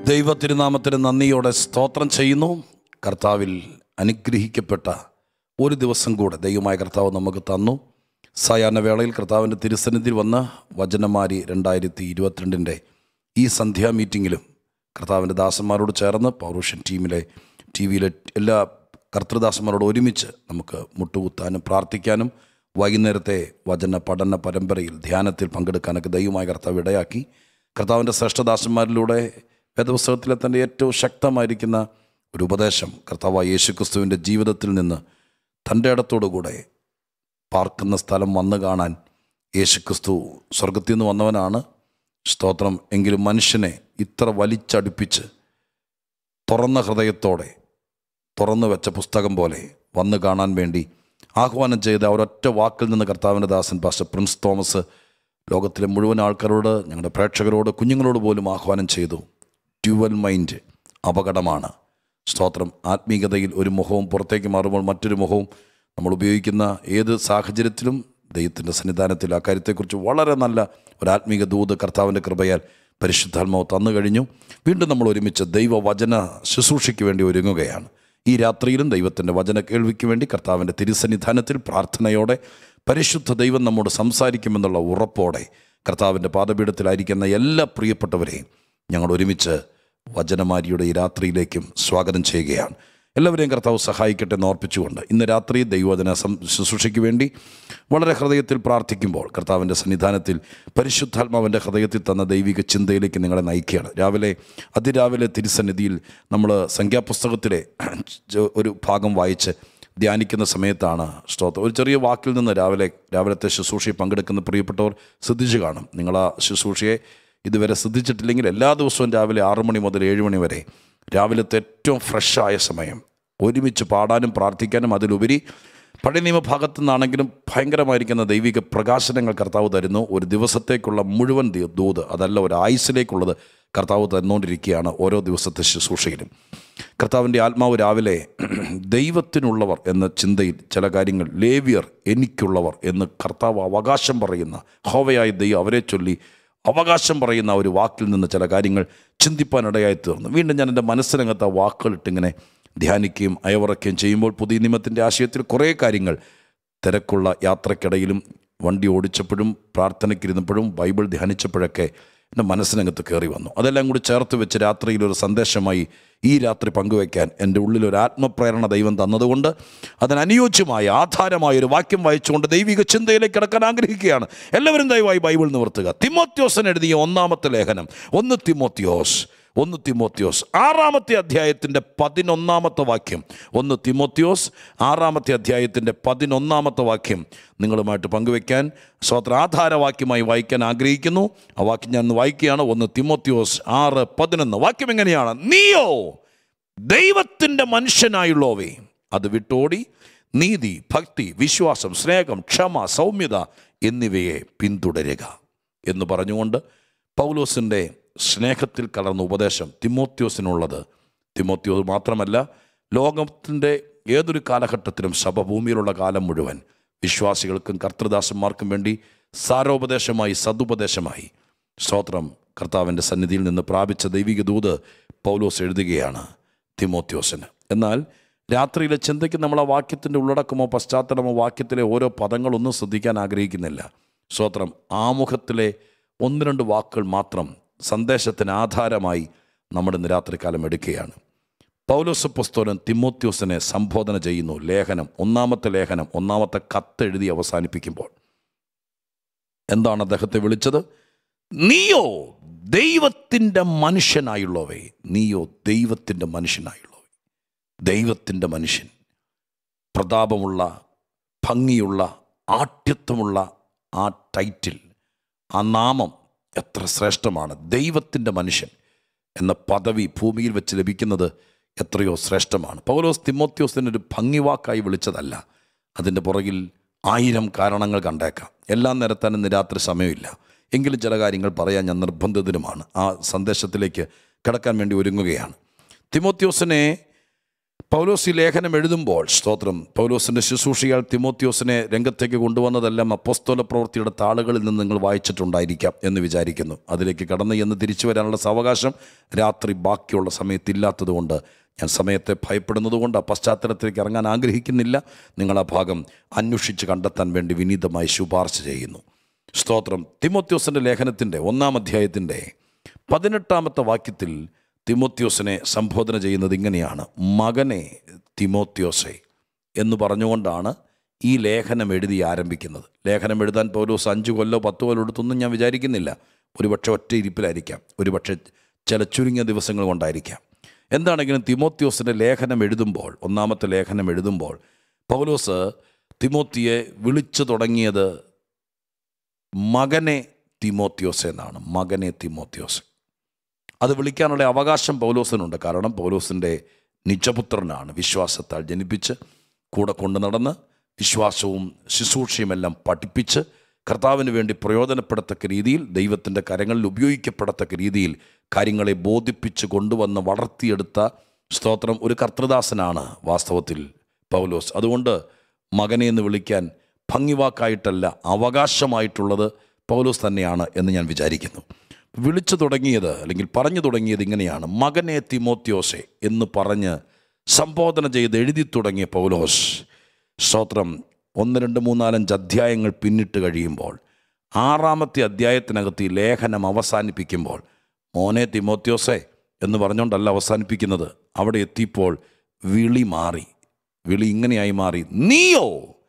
ദൈവ തിരുനാമത്തിന് നന്ദിയോടെ സ്തോത്രം ചെയ്യുന്നു കർത്താവിൽ അനുഗ്രഹിക്കപ്പെട്ട ഒരു ദിവസം കൂടെ ദൈവമായ കർത്താവ് നമുക്ക് തന്നു സായാഹ്ന വേളയിൽ കർത്താവിൻ്റെ തിരുസന്നിധിയിൽ വന്ന് വചനമാരി രണ്ടായിരത്തി ഇരുപത്തിരണ്ടിൻ്റെ ഈ സന്ധ്യാ മീറ്റിങ്ങിലും കർത്താവിൻ്റെ ദാസന്മാരോട് ചേർന്ന് പൗരുഷൻ ടീമിലെ ടി വിയിലെ എല്ലാ കർത്തൃദാസന്മാരോട് ഒരുമിച്ച് നമുക്ക് മുട്ടുകുത്താനും പ്രാർത്ഥിക്കാനും വൈകുന്നേരത്തെ വചന പഠന പരമ്പരയിൽ ധ്യാനത്തിൽ പങ്കെടുക്കാനൊക്കെ ദൈവമായ കർത്താവ് ഇടയാക്കി കർത്താവിൻ്റെ ശ്രേഷ്ഠദാസന്മാരിലൂടെ വേദപുസ്തകത്തിലെ തൻ്റെ ഏറ്റവും ശക്തമായിരിക്കുന്ന ഒരു ഉപദേശം കർത്താവ് യേശുക്രിസ്തുവിൻ്റെ ജീവിതത്തിൽ നിന്ന് തൻ്റെ ഇടത്തോടുകൂടെ പാർക്കുന്ന സ്ഥലം വന്നു കാണാൻ യേശുക്രിസ്തു സ്വർഗത്തിൽ നിന്ന് വന്നവനാണ് സ്തോത്രം എങ്കിലും മനുഷ്യനെ ഇത്ര വലിച്ചടുപ്പിച്ച് തുറന്ന ഹൃദയത്തോടെ തുറന്നു വെച്ച പുസ്തകം പോലെ വന്നു കാണാൻ വേണ്ടി ആഹ്വാനം ചെയ്ത ഒരൊറ്റ വാക്കിൽ നിന്ന് കർത്താവിൻ്റെ ദാസൻ പാസ്റ്റർ പ്രിൻസ് തോമസ് ലോകത്തിലെ മുഴുവൻ ആൾക്കാരോട് ഞങ്ങളുടെ പ്രേക്ഷകരോട് കുഞ്ഞുങ്ങളോട് പോലും ആഹ്വാനം ചെയ്തു ഡ്യുവൽ മൈൻഡ് അപകടമാണ് സ്തോത്രം ആത്മീയതയിൽ ഒരു മുഖവും പുറത്തേക്ക് മാറുമ്പോൾ മറ്റൊരു മുഖവും നമ്മൾ ഉപയോഗിക്കുന്ന ഏത് സാഹചര്യത്തിലും ദൈവത്തിൻ്റെ സന്നിധാനത്തിൽ ആ കാര്യത്തെക്കുറിച്ച് വളരെ നല്ല ഒരു ആത്മീക ദൂത് കർത്താവിൻ്റെ കൃപയാൽ പരിശുദ്ധാത്മാവ് തന്നു കഴിഞ്ഞു വീണ്ടും നമ്മൾ ഒരുമിച്ച് ദൈവവചന ശുശ്രൂഷയ്ക്ക് വേണ്ടി ഒരുങ്ങുകയാണ് ഈ രാത്രിയിലും ദൈവത്തിൻ്റെ വചന കേൾവിക്ക് വേണ്ടി കർത്താവിൻ്റെ തിരുസന്നിധാനത്തിൽ പ്രാർത്ഥനയോടെ പരിശുദ്ധ ദൈവം നമ്മോട് സംസാരിക്കുമെന്നുള്ള ഉറപ്പോടെ കർത്താവിൻ്റെ പാദപീഠത്തിലായിരിക്കുന്ന എല്ലാ പ്രിയപ്പെട്ടവരെയും ഞങ്ങൾ ഒരുമിച്ച് വചനമാരിയുടെ ഈ രാത്രിയിലേക്കും സ്വാഗതം ചെയ്യുകയാണ് എല്ലാവരെയും കർത്താവ് സഹായിക്കട്ടെ എന്ന് ഓർപ്പിച്ചുകൊണ്ട് ഇന്ന് രാത്രി ദൈവവചന സം ശുശ്രൂഷയ്ക്ക് വേണ്ടി വളരെ ഹൃദയത്തിൽ പ്രാർത്ഥിക്കുമ്പോൾ കർത്താവിൻ്റെ സന്നിധാനത്തിൽ പരിശുദ്ധാത്മാവിൻ്റെ ഹൃദയത്തിൽ തന്ന ദൈവിക ചിന്തയിലേക്ക് നിങ്ങളെ നയിക്കുകയാണ് രാവിലെ അതിരാവിലെ തിരുസന്നിധിയിൽ നമ്മൾ സംഖ്യാപുസ്തകത്തിലെ ഒരു ഭാഗം വായിച്ച് ധ്യാനിക്കുന്ന സമയത്താണ് സ്തോത്രം ഒരു ചെറിയ വാക്കിൽ നിന്ന് രാവിലെ രാവിലത്തെ ശുശ്രൂഷയിൽ പങ്കെടുക്കുന്ന പ്രിയപ്പെട്ടവർ ശ്രദ്ധിച്ചു കാണും നിങ്ങൾ ആ ശുശ്രൂഷയെ ഇതുവരെ ശ്രദ്ധിച്ചിട്ടില്ലെങ്കിൽ എല്ലാ ദിവസവും രാവിലെ ആറു മണി മുതൽ ഏഴ് മണി വരെ രാവിലത്തെ ഏറ്റവും ഫ്രഷായ സമയം ഒരുമിച്ച് പാടാനും പ്രാർത്ഥിക്കാനും അതിലുപരി പഴയ നിയമഭാഗത്തു നിന്നാണെങ്കിലും ഭയങ്കരമായിരിക്കുന്ന ദൈവിക പ്രകാശനങ്ങൾ കർത്താവ് തരുന്നു ഒരു ദിവസത്തേക്കുള്ള മുഴുവൻ ദി- ദൂത് അതല്ല ഒരു ആയുസ്സിലേക്കുള്ളത് കർത്താവ് തന്നുകൊണ്ടിരിക്കുകയാണ് ഓരോ ദിവസത്തെ ശുശ്രൂഷയിലും കർത്താവിൻ്റെ ആത്മാവ് രാവിലെ ദൈവത്തിനുള്ളവർ എന്ന ചിന്തയിൽ ചില കാര്യങ്ങൾ ലേവിയർ എനിക്കുള്ളവർ എന്ന് കർത്താവ് അവകാശം പറയുന്ന ഹോവയായ ദൈവം അവരെ ചൊല്ലി അവകാശം പറയുന്ന ഒരു വാക്കിൽ നിന്ന് ചില കാര്യങ്ങൾ ചിന്തിപ്പാനിടയായി തീർന്നു വീണ്ടും ഞാൻ എൻ്റെ മനസ്സിനകത്ത് ആ വാക്കുകളിട്ടിങ്ങനെ ധ്യാനിക്കുകയും അയവിറക്കുകയും ചെയ്യുമ്പോൾ പുതിയ നിയമത്തിൻ്റെ ആശയത്തിൽ കുറേ കാര്യങ്ങൾ തിരക്കുള്ള യാത്രക്കിടയിലും വണ്ടി ഓടിച്ചപ്പോഴും പ്രാർത്ഥനയ്ക്കിരുന്നപ്പോഴും ബൈബിൾ ധ്യാനിച്ചപ്പോഴൊക്കെ എൻ്റെ മനസ്സിനകത്ത് കയറി വന്നു അതെല്ലാം കൂടി ചേർത്ത് വെച്ച് രാത്രിയിൽ ഒരു സന്ദേശമായി ഈ രാത്രി പങ്കുവയ്ക്കാൻ എൻ്റെ ഉള്ളിൽ ഒരു ആത്മപ്രേരണ ദൈവം തന്നതുകൊണ്ട് അതിനനുയോജ്യമായ ആധാരമായ ഒരു വാക്യം വായിച്ചുകൊണ്ട് ദൈവിക ചിന്തയിലേക്ക് കിടക്കാൻ ആഗ്രഹിക്കുകയാണ് എല്ലാവരും ദയവായി ബൈബിൾ നിവർത്തുക തിമോത്യോസൻ എഴുതിയ ഒന്നാമത്തെ ലേഖനം ഒന്ന് തിമോത്യോസ് ഒന്ന് തിമോത്യോസ് ആറാമത്തെ അധ്യായത്തിൻ്റെ പതിനൊന്നാമത്തെ വാക്യം ഒന്ന് തിമോത്യോസ് ആറാമത്തെ അധ്യായത്തിൻ്റെ പതിനൊന്നാമത്തെ വാക്യം നിങ്ങളുമായിട്ട് പങ്കുവെക്കാൻ സ്വത്ര ആധാരവാക്യമായി വായിക്കാൻ ആഗ്രഹിക്കുന്നു ആ വാക്യം ഞാൻ ഒന്ന് വായിക്കുകയാണ് ഒന്ന് തിമോത്യോസ് ആറ് പതിനൊന്ന് വാക്യം എങ്ങനെയാണ് നീയോ ദൈവത്തിൻ്റെ മനുഷ്യനായുള്ളവേ അത് വിട്ടോടി നീതി ഭക്തി വിശ്വാസം സ്നേഹം ക്ഷമ സൗമ്യത എന്നിവയെ പിന്തുടരുക എന്ന് പറഞ്ഞുകൊണ്ട് പൗലോസിൻ്റെ സ്നേഹത്തിൽ കലർന്ന ഉപദേശം തിമോത്യോസിനുള്ളത് തിമോത്യോസ് മാത്രമല്ല ലോകത്തിൻ്റെ ഏതൊരു കാലഘട്ടത്തിലും സഭ ഭൂമിയിലുള്ള കാലം മുഴുവൻ വിശ്വാസികൾക്കും കർത്തൃദാസന്മാർക്കും വേണ്ടി സാരോപദേശമായി സതുപദേശമായി സ്തോത്രം കർത്താവിൻ്റെ സന്നിധിയിൽ നിന്ന് പ്രാപിച്ച ദൈവിക ദൂത് പൗലോസ് എഴുതുകയാണ് തിമോത്യോസിന് എന്നാൽ രാത്രിയിലെ ചിന്തയ്ക്ക് നമ്മൾ ആ വാക്യത്തിൻ്റെ ഉള്ളടക്കമോ പശ്ചാത്തലമോ വാക്യത്തിലെ ഓരോ പദങ്ങളൊന്നും ശ്രദ്ധിക്കാൻ ആഗ്രഹിക്കുന്നില്ല സ്തോത്രം ആമുഖത്തിലെ ഒന്ന് രണ്ട് വാക്കുകൾ മാത്രം സന്ദേശത്തിന് ആധാരമായി നമ്മുടെ ഇന്ന് രാത്രികാലം എടുക്കുകയാണ് പൗലോസ് പുസ്തകൻ തിമോത്യോസിനെ സംബോധന ചെയ്യുന്നു ലേഖനം ഒന്നാമത്തെ ലേഖനം ഒന്നാമത്തെ കത്ത് എഴുതി അവസാനിപ്പിക്കുമ്പോൾ എന്താണ് അദ്ദേഹത്തെ വിളിച്ചത് നീയോ ദൈവത്തിൻ്റെ മനുഷ്യനായുള്ളവേ നീയോ ദൈവത്തിൻ്റെ മനുഷ്യനായുള്ളവേ ദൈവത്തിൻ്റെ മനുഷ്യൻ പ്രതാപമുള്ള ഭംഗിയുള്ള ആഠ്യത്വമുള്ള ആ ടൈറ്റിൽ ആ നാമം എത്ര ശ്രേഷ്ഠമാണ് ദൈവത്തിൻ്റെ മനുഷ്യൻ എന്ന പദവി ഭൂമിയിൽ വെച്ച് ലഭിക്കുന്നത് എത്രയോ ശ്രേഷ്ഠമാണ് പൗലോസ് തിമോത്യോസിനെ ഒരു ഭംഗിവാക്കായി വിളിച്ചതല്ല അതിൻ്റെ പുറകിൽ ആയിരം കാരണങ്ങൾ കണ്ടേക്കാം എല്ലാം നിരത്താൻ ഇന്ന് രാത്രി സമയമില്ല എങ്കിലും ചില കാര്യങ്ങൾ പറയാൻ ഞാൻ നിർബന്ധിതനുമാണ് ആ സന്ദേശത്തിലേക്ക് കിടക്കാൻ വേണ്ടി ഒരുങ്ങുകയാണ് തിമോത്യോസിനെ പൗലോസ് ഈ ലേഖനം എഴുതുമ്പോൾ സ്തോത്രം പൗലോസിൻ്റെ ശുശ്രൂഷയാൽ തിമോത്യോസിനെ രംഗത്തേക്ക് കൊണ്ടുവന്നതെല്ലാം അപ്പോസ്തോല പ്രവൃത്തിയുടെ താളുകളിൽ നിന്ന് നിങ്ങൾ വായിച്ചിട്ടുണ്ടായിരിക്കാം എന്ന് വിചാരിക്കുന്നു അതിലേക്ക് കടന്ന് എന്ന് തിരിച്ചു വരാനുള്ള സാവകാശം രാത്രി ബാക്കിയുള്ള സമയത്തില്ലാത്തതുകൊണ്ട് ഞാൻ സമയത്തെ ഭയപ്പെടുന്നതുകൊണ്ട് ആ പശ്ചാത്തലത്തിലേക്ക് ഇറങ്ങാൻ ആഗ്രഹിക്കുന്നില്ല നിങ്ങൾ ആ ഭാഗം അന്വേഷിച്ച് കണ്ടെത്താൻ വേണ്ടി വിനീതമായി ശുപാർശ ചെയ്യുന്നു സ്തോത്രം തിമോത്യോസിൻ്റെ ലേഖനത്തിൻ്റെ ഒന്നാം അധ്യായത്തിൻ്റെ പതിനെട്ടാമത്തെ വാക്യത്തിൽ തിമോത്യോസിനെ സംബോധന ചെയ്യുന്നത് ഇങ്ങനെയാണ് മകനെ തിമോത്യോസെ എന്ന് പറഞ്ഞുകൊണ്ടാണ് ഈ ലേഖനം എഴുതി ആരംഭിക്കുന്നത് ലേഖനം എഴുതാൻ പൗലോസ് അഞ്ച് കൊല്ലോ പത്ത് കൊല്ലോ എടുത്തൊന്നും ഞാൻ വിചാരിക്കുന്നില്ല ഒരുപക്ഷെ ഒറ്റ ഇരിപ്പിലായിരിക്കാം ഒരുപക്ഷെ ചില ചുരുങ്ങിയ ദിവസങ്ങൾ കൊണ്ടായിരിക്കാം എന്താണെങ്കിലും തിമോത്യോസിൻ്റെ ലേഖനം എഴുതുമ്പോൾ ഒന്നാമത്തെ ലേഖനം എഴുതുമ്പോൾ പൗലോസ് തിമോത്തിയെ വിളിച്ചു തുടങ്ങിയത് മകനെ തിമോത്യോസ് എന്നാണ് മകനെ തിമോത്യോസ് അത് വിളിക്കാനുള്ള അവകാശം പൗലോസിനുണ്ട് കാരണം പൗലോസിൻ്റെ നിജപുത്രനാണ് വിശ്വാസത്താൽ ജനിപ്പിച്ച് കൂടെ കൊണ്ടു നടന്ന് വിശ്വാസവും ശുശ്രൂഷയുമെല്ലാം പഠിപ്പിച്ച് കർത്താവിന് വേണ്ടി പ്രയോജനപ്പെടത്തക്ക രീതിയിൽ ദൈവത്തിൻ്റെ കരങ്ങളിൽ ഉപയോഗിക്കപ്പെടത്തക്ക രീതിയിൽ കാര്യങ്ങളെ ബോധിപ്പിച്ച് കൊണ്ടുവന്ന് വളർത്തിയെടുത്ത സ്തോത്രം ഒരു കർത്തൃദാസനാണ് വാസ്തവത്തിൽ പൗലോസ് അതുകൊണ്ട് മകനെ എന്ന് വിളിക്കാൻ ഭംഗിവാക്കായിട്ടല്ല അവകാശമായിട്ടുള്ളത് പൗലോസ് തന്നെയാണ് എന്ന് ഞാൻ വിചാരിക്കുന്നു വിളിച്ചു തുടങ്ങിയത് അല്ലെങ്കിൽ പറഞ്ഞു തുടങ്ങിയത് ഇങ്ങനെയാണ് മകനെ തിമോത്യോസെ എന്ന് പറഞ്ഞ് സംബോധന ചെയ്ത് എഴുതി തുടങ്ങിയ പൗലോസ് സ്തോത്രം ഒന്ന് രണ്ട് മൂന്നാലഞ്ച് അധ്യായങ്ങൾ പിന്നിട്ട് കഴിയുമ്പോൾ ആറാമത്തെ അധ്യായത്തിനകത്ത് ഈ ലേഖനം അവസാനിപ്പിക്കുമ്പോൾ മോനെ തിമോത്യോസെ എന്ന് പറഞ്ഞുകൊണ്ടല്ല അവസാനിപ്പിക്കുന്നത് അവിടെ എത്തിയപ്പോൾ വിളി മാറി വിളി ഇങ്ങനെയായി മാറി നീയോ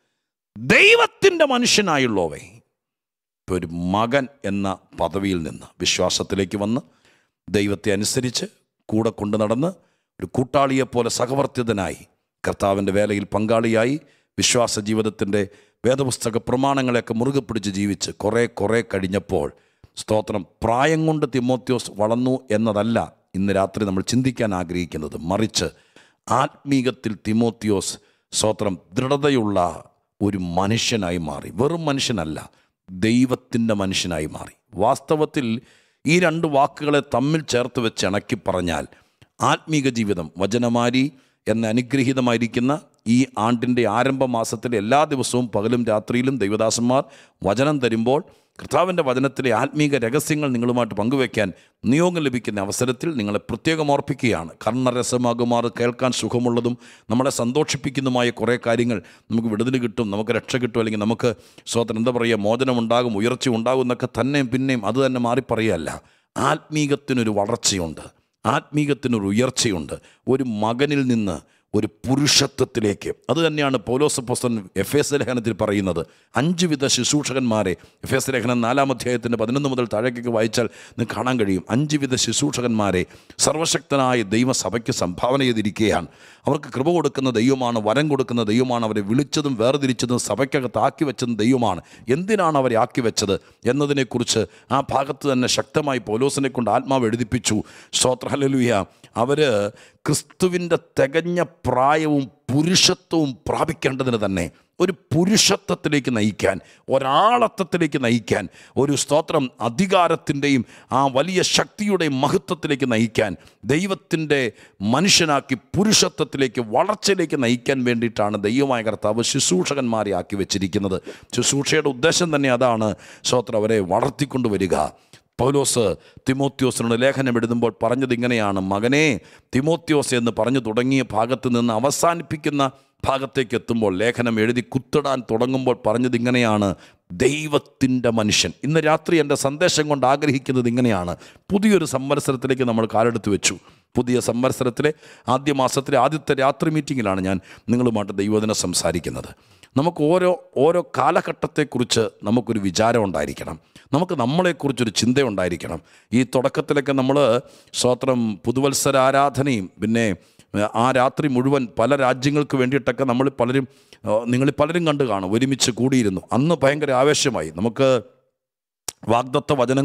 ദൈവത്തിൻ്റെ മനുഷ്യനായുള്ളോവേ ഇപ്പോൾ ഒരു മകൻ എന്ന പദവിയിൽ നിന്ന് വിശ്വാസത്തിലേക്ക് വന്ന് ദൈവത്തെ അനുസരിച്ച് കൂടെ കൊണ്ടു നടന്ന് ഒരു കൂട്ടാളിയെപ്പോലെ സഹവർത്തിതനായി കർത്താവിൻ്റെ വേലയിൽ പങ്കാളിയായി വിശ്വാസ ജീവിതത്തിൻ്റെ വേദപുസ്തക പ്രമാണങ്ങളെയൊക്കെ മുറുകെ പിടിച്ച് ജീവിച്ച് കുറേ കുറേ കഴിഞ്ഞപ്പോൾ സ്തോത്രം പ്രായം കൊണ്ട് തിമോത്യോസ് വളർന്നു എന്നതല്ല ഇന്ന് രാത്രി നമ്മൾ ചിന്തിക്കാൻ ആഗ്രഹിക്കുന്നത് മറിച്ച് ആത്മീകത്തിൽ തിമോത്യോസ് സ്തോത്രം ദൃഢതയുള്ള ഒരു മനുഷ്യനായി മാറി വെറും മനുഷ്യനല്ല ദൈവത്തിൻ്റെ മനുഷ്യനായി മാറി വാസ്തവത്തിൽ ഈ രണ്ട് വാക്കുകളെ തമ്മിൽ ചേർത്ത് വെച്ച് ഇണക്കി പറഞ്ഞാൽ ആത്മീക ജീവിതം വചനമാരി എന്ന അനുഗ്രഹീതമായിരിക്കുന്ന ഈ ആണ്ടിൻ്റെ ആരംഭ മാസത്തിലെ എല്ലാ ദിവസവും പകലും രാത്രിയിലും ദൈവദാസന്മാർ വചനം തരുമ്പോൾ കർത്താവിൻ്റെ വചനത്തിലെ ആത്മീക രഹസ്യങ്ങൾ നിങ്ങളുമായിട്ട് പങ്കുവയ്ക്കാൻ നിയോഗം ലഭിക്കുന്ന അവസരത്തിൽ നിങ്ങളെ പ്രത്യേകം ഓർപ്പിക്കുകയാണ് കർണരസമാകുമാർ കേൾക്കാൻ സുഖമുള്ളതും നമ്മളെ സന്തോഷിപ്പിക്കുന്നതുമായ കുറേ കാര്യങ്ങൾ നമുക്ക് വിടുതൽ കിട്ടും നമുക്ക് രക്ഷ കിട്ടും അല്ലെങ്കിൽ നമുക്ക് സ്വതന്ത്രം എന്താ പറയുക മോചനമുണ്ടാകും ഉയർച്ച ഉണ്ടാകും എന്നൊക്കെ തന്നെയും പിന്നെയും അത് തന്നെ മാറി പറയുകയല്ല ആത്മീകത്തിനൊരു വളർച്ചയുണ്ട് ആത്മീകത്തിനൊരു ഉയർച്ചയുണ്ട് ഒരു മകനിൽ നിന്ന് ഒരു പുരുഷത്വത്തിലേക്ക് അത് തന്നെയാണ് പൗലോസ് പുസ്തകൻ എഫ് എസ് ലേഖനത്തിൽ പറയുന്നത് അഞ്ച് വിധ ശുശ്രൂഷകന്മാരെ എഫ് എസ് ലേഖനം നാലാം അധ്യായത്തിൻ്റെ പതിനൊന്ന് മുതൽ താഴേക്കൊക്കെ വായിച്ചാൽ നിങ്ങൾക്ക് കാണാൻ കഴിയും അഞ്ച് വിധ ശുശ്രൂഷകന്മാരെ സർവശക്തനായ ദൈവസഭയ്ക്ക് സംഭാവന ചെയ്തിരിക്കുകയാണ് അവർക്ക് കൃപ കൊടുക്കുന്ന ദൈവമാണ് വരം കൊടുക്കുന്ന ദൈവമാണ് അവരെ വിളിച്ചതും വേർതിരിച്ചതും സഭയ്ക്കകത്ത് ആക്കി വെച്ചതും ദൈവമാണ് എന്തിനാണ് അവരെ ആക്കി വെച്ചത് എന്നതിനെക്കുറിച്ച് ആ ഭാഗത്ത് തന്നെ ശക്തമായി പൗലോസിനെ കൊണ്ട് ആത്മാവ് എഴുതിപ്പിച്ചു സ്തോത്രഹലലുയ അവർ ക്രിസ്തുവിൻ്റെ തികഞ്ഞ പ്രായവും പുരുഷത്വവും പ്രാപിക്കേണ്ടതിന് തന്നെ ഒരു പുരുഷത്വത്തിലേക്ക് നയിക്കാൻ ഒരാളത്വത്തിലേക്ക് നയിക്കാൻ ഒരു സ്തോത്രം അധികാരത്തിൻ്റെയും ആ വലിയ ശക്തിയുടെയും മഹത്വത്തിലേക്ക് നയിക്കാൻ ദൈവത്തിൻ്റെ മനുഷ്യനാക്കി പുരുഷത്വത്തിലേക്ക് വളർച്ചയിലേക്ക് നയിക്കാൻ വേണ്ടിയിട്ടാണ് ദൈവമായ കർത്താവ് ശുശ്രൂഷകന്മാരെ ആക്കി വെച്ചിരിക്കുന്നത് ശുശ്രൂഷയുടെ ഉദ്ദേശം തന്നെ അതാണ് സ്തോത്രം അവരെ വളർത്തിക്കൊണ്ട് വരിക പൗലോസ് തിമോത്യോസിനോട് ലേഖനം എഴുതുമ്പോൾ പറഞ്ഞത് ഇങ്ങനെയാണ് മകനെ തിമോത്യോസ് എന്ന് പറഞ്ഞു തുടങ്ങിയ ഭാഗത്ത് നിന്ന് അവസാനിപ്പിക്കുന്ന ഭാഗത്തേക്ക് എത്തുമ്പോൾ ലേഖനം എഴുതി കുത്തിടാൻ തുടങ്ങുമ്പോൾ പറഞ്ഞത് ഇങ്ങനെയാണ് ദൈവത്തിൻ്റെ മനുഷ്യൻ ഇന്ന് രാത്രി എൻ്റെ സന്ദേശം കൊണ്ട് ആഗ്രഹിക്കുന്നത് ഇങ്ങനെയാണ് പുതിയൊരു സംവത്സരത്തിലേക്ക് നമ്മൾ കാലെടുത്ത് വെച്ചു പുതിയ സംവത്സരത്തിലെ ആദ്യ മാസത്തിലെ ആദ്യത്തെ രാത്രി മീറ്റിങ്ങിലാണ് ഞാൻ നിങ്ങളുമായിട്ട് ദൈവദിനം സംസാരിക്കുന്നത് നമുക്ക് ഓരോ ഓരോ കാലഘട്ടത്തെക്കുറിച്ച് നമുക്കൊരു വിചാരം ഉണ്ടായിരിക്കണം നമുക്ക് നമ്മളെക്കുറിച്ചൊരു ചിന്ത ഉണ്ടായിരിക്കണം ഈ തുടക്കത്തിലൊക്കെ നമ്മൾ സ്വോത്രം പുതുവത്സര ആരാധനയും പിന്നെ ആ രാത്രി മുഴുവൻ പല രാജ്യങ്ങൾക്ക് വേണ്ടിയിട്ടൊക്കെ നമ്മൾ പലരും നിങ്ങളിൽ പലരും കണ്ടു കാണും ഒരുമിച്ച് കൂടിയിരുന്നു അന്ന് ഭയങ്കര ആവേശമായി നമുക്ക് വാഗ്ദത്ത വചനങ്ങളും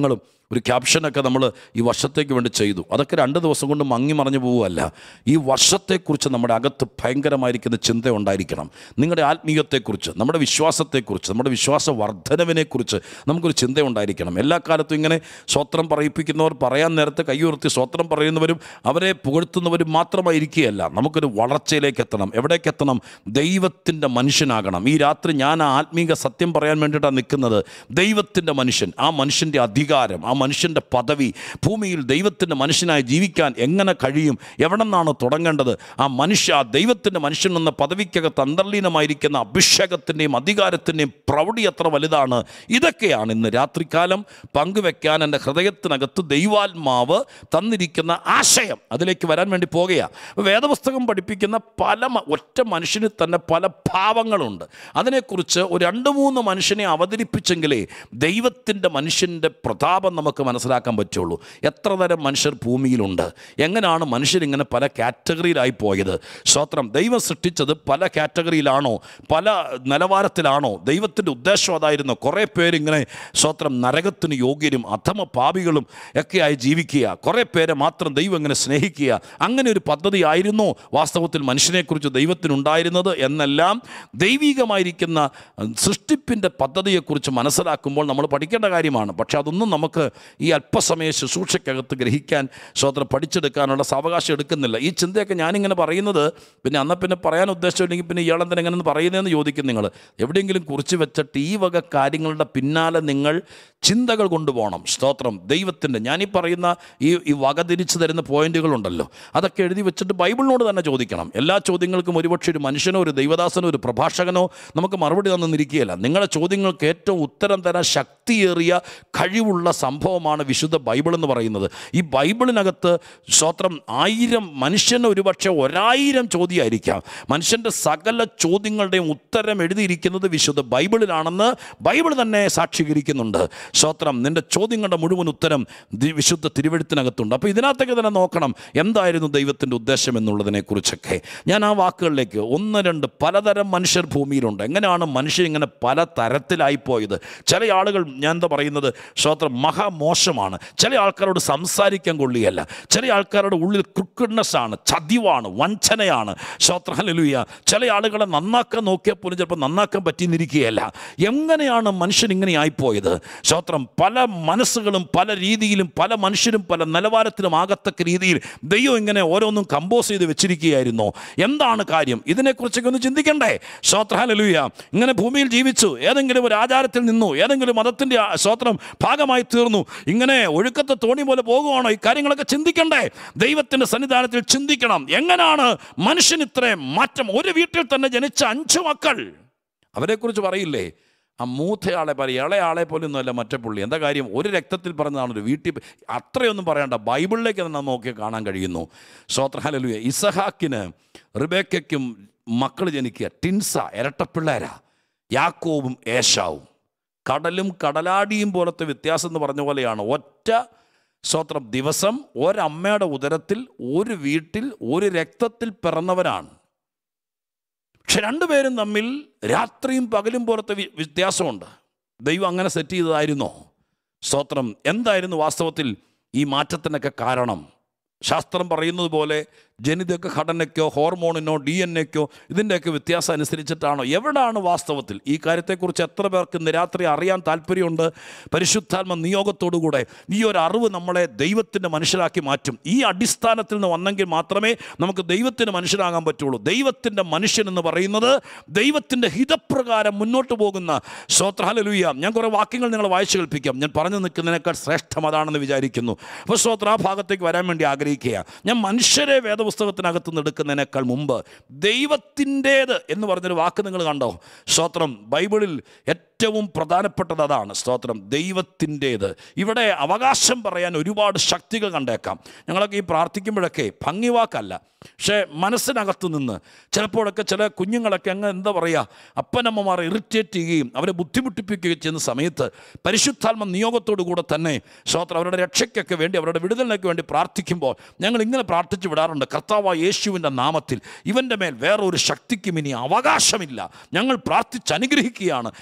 ഒരു ക്യാപ്ഷനൊക്കെ നമ്മൾ ഈ വർഷത്തേക്ക് വേണ്ടി ചെയ്തു അതൊക്കെ രണ്ട് ദിവസം കൊണ്ട് മങ്ങി മറിഞ്ഞു പോവുകയല്ല ഈ വർഷത്തെക്കുറിച്ച് നമ്മുടെ അകത്ത് ഭയങ്കരമായിരിക്കുന്ന ചിന്ത ഉണ്ടായിരിക്കണം നിങ്ങളുടെ ആത്മീയത്തെക്കുറിച്ച് നമ്മുടെ വിശ്വാസത്തെക്കുറിച്ച് നമ്മുടെ വിശ്വാസ വർധനവിനെക്കുറിച്ച് നമുക്കൊരു ചിന്ത ഉണ്ടായിരിക്കണം എല്ലാ കാലത്തും ഇങ്ങനെ സ്വത്രം പറയിപ്പിക്കുന്നവർ പറയാൻ നേരത്തെ കൈയുയർത്തി സ്വത്രം പറയുന്നവരും അവരെ പുകഴ്ത്തുന്നവരും മാത്രമായിരിക്കുകയല്ല നമുക്കൊരു വളർച്ചയിലേക്ക് എത്തണം എവിടേക്ക് എത്തണം ദൈവത്തിൻ്റെ മനുഷ്യനാകണം ഈ രാത്രി ഞാൻ ആ ആത്മീക സത്യം പറയാൻ വേണ്ടിയിട്ടാണ് നിൽക്കുന്നത് ദൈവത്തിൻ്റെ മനുഷ്യൻ ആ മനുഷ്യൻ്റെ അധികാരം ആ മനുഷ്യൻ്റെ പദവി ഭൂമിയിൽ ദൈവത്തിൻ്റെ മനുഷ്യനായി ജീവിക്കാൻ എങ്ങനെ കഴിയും എവിടെ നിന്നാണ് തുടങ്ങേണ്ടത് ആ മനുഷ്യ ആ ദൈവത്തിൻ്റെ മനുഷ്യൻ എന്ന പദവിക്കകത്ത് അന്തർലീനമായിരിക്കുന്ന അഭിഷേകത്തിൻ്റെയും അധികാരത്തിൻ്റെയും പ്രൗഢി എത്ര വലുതാണ് ഇതൊക്കെയാണ് ഇന്ന് രാത്രികാലം പങ്കുവെക്കാൻ എൻ്റെ ഹൃദയത്തിനകത്ത് ദൈവാത്മാവ് തന്നിരിക്കുന്ന ആശയം അതിലേക്ക് വരാൻ വേണ്ടി പോകുകയാണ് അപ്പോൾ വേദപുസ്തകം പഠിപ്പിക്കുന്ന പല മ- ഒറ്റ മനുഷ്യന് തന്നെ പല ഭാവങ്ങളുണ്ട് അതിനെക്കുറിച്ച് ഒരു രണ്ട് മൂന്ന് മനുഷ്യനെ അവതരിപ്പിച്ചെങ്കിലേ ദൈവത്തിൻ്റെ മനുഷ്യൻ്റെ പ്രതാപം നമുക്ക് മനസ്സിലാക്കാൻ പറ്റുള്ളൂ എത്ര തരം മനുഷ്യർ ഭൂമിയിലുണ്ട് എങ്ങനെയാണ് മനുഷ്യരിങ്ങനെ പല കാറ്റഗറിയിലായി പോയത് സ്വത്രം ദൈവം സൃഷ്ടിച്ചത് പല കാറ്റഗറിയിലാണോ പല നിലവാരത്തിലാണോ ദൈവത്തിൻ്റെ ഉദ്ദേശം അതായിരുന്നു കുറേ പേരിങ്ങനെ സ്വത്രം നരകത്തിന് യോഗ്യരും അധമ പാപികളും ഒക്കെയായി ജീവിക്കുക കുറേ പേരെ മാത്രം ദൈവം ഇങ്ങനെ സ്നേഹിക്കുക അങ്ങനെ ഒരു പദ്ധതി ആയിരുന്നു വാസ്തവത്തിൽ മനുഷ്യനെക്കുറിച്ച് ദൈവത്തിനുണ്ടായിരുന്നത് എന്നെല്ലാം ദൈവികമായിരിക്കുന്ന സൃഷ്ടിപ്പിൻ്റെ പദ്ധതിയെക്കുറിച്ച് മനസ്സിലാക്കുമ്പോൾ നമ്മൾ പഠിക്കേണ്ട കാര്യമാണ് പക്ഷെ അതൊന്നും നമുക്ക് ഈ അല്പസമയ ശുശ്രൂഷയ്ക്കകത്ത് ഗ്രഹിക്കാൻ സ്വതന്ത്രം പഠിച്ചെടുക്കാനുള്ള സാവകാശം എടുക്കുന്നില്ല ഈ ചിന്തയൊക്കെ ഞാനിങ്ങനെ പറയുന്നത് പിന്നെ അന്ന പിന്നെ പറയാൻ ഉദ്ദേശമില്ലെങ്കിൽ പിന്നെ ഇയാളെന്തിനെ എങ്ങനെ പറയുന്നതെന്ന് ചോദിക്കും നിങ്ങൾ എവിടെയെങ്കിലും കുറിച്ച് വെച്ചിട്ട് ഈ വക കാര്യങ്ങളുടെ പിന്നാലെ നിങ്ങൾ ചിന്തകൾ കൊണ്ടുപോകണം സ്തോത്രം ദൈവത്തിൻ്റെ ഞാനീ പറയുന്ന ഈ ഈ വക തിരിച്ചു തരുന്ന പോയിന്റുകളുണ്ടല്ലോ അതൊക്കെ എഴുതി വെച്ചിട്ട് ബൈബിളിനോട് തന്നെ ചോദിക്കണം എല്ലാ ചോദ്യങ്ങൾക്കും ഒരുപക്ഷെ ഒരു മനുഷ്യനോ ഒരു ദൈവദാസനോ ഒരു പ്രഭാഷകനോ നമുക്ക് മറുപടി തന്നിരിക്കുകയല്ല നിങ്ങളുടെ ചോദ്യങ്ങൾക്ക് ഏറ്റവും ഉത്തരം തരാൻ ശക്തിയേറിയ കഴിവുള്ള സംഭവമാണ് വിശുദ്ധ ബൈബിൾ എന്ന് പറയുന്നത് ഈ ബൈബിളിനകത്ത് സ്തോത്രം ആയിരം മനുഷ്യന് ഒരുപക്ഷെ ഒരായിരം ചോദ്യമായിരിക്കാം മനുഷ്യൻ്റെ സകല ചോദ്യങ്ങളുടെയും ഉത്തരം എഴുതിയിരിക്കുന്നത് വിശുദ്ധ ബൈബിളിലാണെന്ന് ബൈബിൾ തന്നെ സാക്ഷീകരിക്കുന്നുണ്ട് സ്തോത്രം നിൻ്റെ ചോദ്യങ്ങളുടെ മുഴുവൻ ഉത്തരം ദി- വിശുദ്ധ തിരുവഴുത്തിനകത്തുണ്ട് അപ്പോൾ ഇതിനകത്തൊക്കെ തന്നെ നോക്കണം എന്തായിരുന്നു ദൈവത്തിൻ്റെ ഉദ്ദേശം എന്നുള്ളതിനെക്കുറിച്ചൊക്കെ ഞാൻ ആ വാക്കുകളിലേക്ക് ഒന്ന് രണ്ട് പലതരം മനുഷ്യർ ഭൂമിയിലുണ്ട് എങ്ങനെയാണ് മനുഷ്യർ ഇങ്ങനെ പല തരത്തിലായിപ്പോയത് ചില ആളുകൾ ഞാൻ എന്താ പറയുന്നത് സ്തോത്രം മഹാമോശമാണ് ചില ആൾക്കാരോട് സംസാരിക്കാൻ കൊള്ളിയല്ല ചില ആൾക്കാരുടെ ഉള്ളിൽ ക്രിക്കഡ്നെസ് ആണ് ചതിവാണ് വഞ്ചനയാണ് സ്തോത്രഹലലുയ ചില ആളുകളെ നന്നാക്കാൻ നോക്കിയാൽ പോലും ചിലപ്പോൾ നന്നാക്കാൻ പറ്റിയെന്നിരിക്കുകയല്ല എങ്ങനെയാണ് മനുഷ്യൻ ഇങ്ങനെ ആയിപ്പോയത് സ്തോത്രം പല മനസ്സുകളും പല രീതിയിലും പല മനുഷ്യരും പല നിലവാരത്തിലും ആകത്തക്ക രീതിയിൽ ദൈവം ഇങ്ങനെ ഓരോന്നും കമ്പോസ് ചെയ്ത് വെച്ചിരിക്കുകയായിരുന്നു എന്താണ് കാര്യം ഇതിനെക്കുറിച്ചൊക്കെ ഒന്ന് ചിന്തിക്കണ്ടേ സ്തോത്രഹലലുയ ഇങ്ങനെ ഭൂമിയിൽ ജീവിച്ചു ഏതെങ്കിലും ഒരു ആചാരത്തിൽ നിന്നു ഏതെങ്കിലും മതത്തിൻ്റെ ആ സ്തോത്രം ഭാഗമായി തീർന്നു ഇങ്ങനെ ഒഴുക്കത്തെ തോണി പോലെ പോകുവാണോ ഈ കാര്യങ്ങളൊക്കെ ചിന്തിക്കണ്ടേ ദൈവത്തിൻ്റെ സന്നിധാനത്തിൽ ചിന്തിക്കണം എങ്ങനെയാണ് മനുഷ്യൻ ഇത്രയും മാറ്റം ഒരു വീട്ടിൽ തന്നെ ജനിച്ച അഞ്ച് മക്കൾ അവരെക്കുറിച്ച് പറയില്ലേ ആ മൂത്തയാളെ പറയും ഇളയാളെ പോലും ഒന്നുമല്ല മറ്റേ പുള്ളി എന്താ കാര്യം ഒരു രക്തത്തിൽ പറഞ്ഞതാണ് ഒരു വീട്ടിൽ അത്രയൊന്നും പറയണ്ട ബൈബിളിലേക്ക് തന്നെ നോക്കി കാണാൻ കഴിയുന്നു സ്വത്രഹലലുയ ഇസഹാക്കിന് റിബേക്കും മക്കൾ ജനിക്കുക ടിൻസ ഇരട്ടപ്പിള്ളേരാ യാക്കോവും ഏഷാവും കടലും കടലാടിയും പോലത്തെ വ്യത്യാസം എന്ന് പറഞ്ഞ പോലെയാണ് ഒറ്റ സ്വത്രം ദിവസം ഒരമ്മയുടെ ഉദരത്തിൽ ഒരു വീട്ടിൽ ഒരു രക്തത്തിൽ പിറന്നവരാണ് പക്ഷെ രണ്ടുപേരും തമ്മിൽ രാത്രിയും പകലും പോലത്തെ വി- വ്യത്യാസമുണ്ട് ദൈവം അങ്ങനെ സെറ്റ് ചെയ്തതായിരുന്നോ സ്തോത്രം എന്തായിരുന്നു വാസ്തവത്തിൽ ഈ മാറ്റത്തിനൊക്കെ കാരണം ശാസ്ത്രം പറയുന്നത് പോലെ ജനിതക ഘടനയ്ക്കോ ഹോർമോണിനോ ഡി എൻ എക്കോ ഇതിൻ്റെയൊക്കെ വ്യത്യാസം അനുസരിച്ചിട്ടാണോ എവിടാണ് വാസ്തവത്തിൽ ഈ കാര്യത്തെക്കുറിച്ച് എത്ര പേർക്ക് ഇന്ന് രാത്രി അറിയാൻ താല്പര്യമുണ്ട് പരിശുദ്ധാത്മ നിയോഗത്തോടുകൂടെ ഈ ഒരു അറിവ് നമ്മളെ ദൈവത്തിൻ്റെ മനുഷ്യരാക്കി മാറ്റും ഈ അടിസ്ഥാനത്തിൽ നിന്ന് വന്നെങ്കിൽ മാത്രമേ നമുക്ക് ദൈവത്തിന് മനുഷ്യരാകാൻ പറ്റുള്ളൂ ദൈവത്തിൻ്റെ മനുഷ്യൻ എന്ന് പറയുന്നത് ദൈവത്തിൻ്റെ ഹിതപ്രകാരം മുന്നോട്ട് പോകുന്ന ശ്രോത്രഹലലുയ്യ ഞാൻ കുറേ വാക്യങ്ങൾ നിങ്ങൾ വായിച്ചു കേൾപ്പിക്കാം ഞാൻ പറഞ്ഞു നിൽക്കുന്നതിനേക്കാൾ ശ്രേഷ്ഠം അതാണെന്ന് വിചാരിക്കുന്നു അപ്പോൾ ശ്രോത്ര ആ ഭാഗത്തേക്ക് വരാൻ വേണ്ടി ആഗ്രഹിക്കുക ഞാൻ മനുഷ്യരെ വേദപുസ്തകത്തിനകത്ത് നിന്ന് എടുക്കുന്നതിനേക്കാൾ മുമ്പ് ദൈവത്തിൻ്റേത് എന്ന് പറഞ്ഞൊരു വാക്ക് നിങ്ങൾ കണ്ടോ സ്തോത്രം ബൈബിളിൽ ഏറ്റവും പ്രധാനപ്പെട്ടത് അതാണ് സ്തോത്രം ദൈവത്തിൻ്റേത് ഇവിടെ അവകാശം പറയാൻ ഒരുപാട് ശക്തികൾ കണ്ടേക്കാം ഞങ്ങളൊക്കെ ഈ പ്രാർത്ഥിക്കുമ്പോഴൊക്കെ ഭംഗിവാക്കല്ല പക്ഷേ മനസ്സിനകത്ത് നിന്ന് ചിലപ്പോഴൊക്കെ ചില കുഞ്ഞുങ്ങളൊക്കെ അങ്ങ് എന്താ പറയുക അപ്പനമ്മമാരെ ഇറിറ്റേറ്റ് ചെയ്യുകയും അവരെ ബുദ്ധിമുട്ടിപ്പിക്കുകയും ചെയ്യുന്ന സമയത്ത് പരിശുദ്ധാത്മ നിയോഗത്തോടു കൂടെ തന്നെ സ്തോത്രം അവരുടെ രക്ഷയ്ക്കൊക്കെ വേണ്ടി അവരുടെ വിടുതലിനൊക്കെ വേണ്ടി പ്രാർത്ഥിക്കുമ്പോൾ ഞങ്ങൾ ഇങ്ങനെ പ്രാർത്ഥിച്ചു വിടാറുണ്ട് കർത്താവ് യേശുവിൻ്റെ നാമത്തിൽ ഇവൻ്റെ മേൽ വേറൊരു ശക്തിക്കും ഇനി അവകാശമില്ല ഞങ്ങൾ പ്രാർത്ഥിച്ച് അനുഗ്രഹിക്കുകയാണ് എന്നൊക്കെ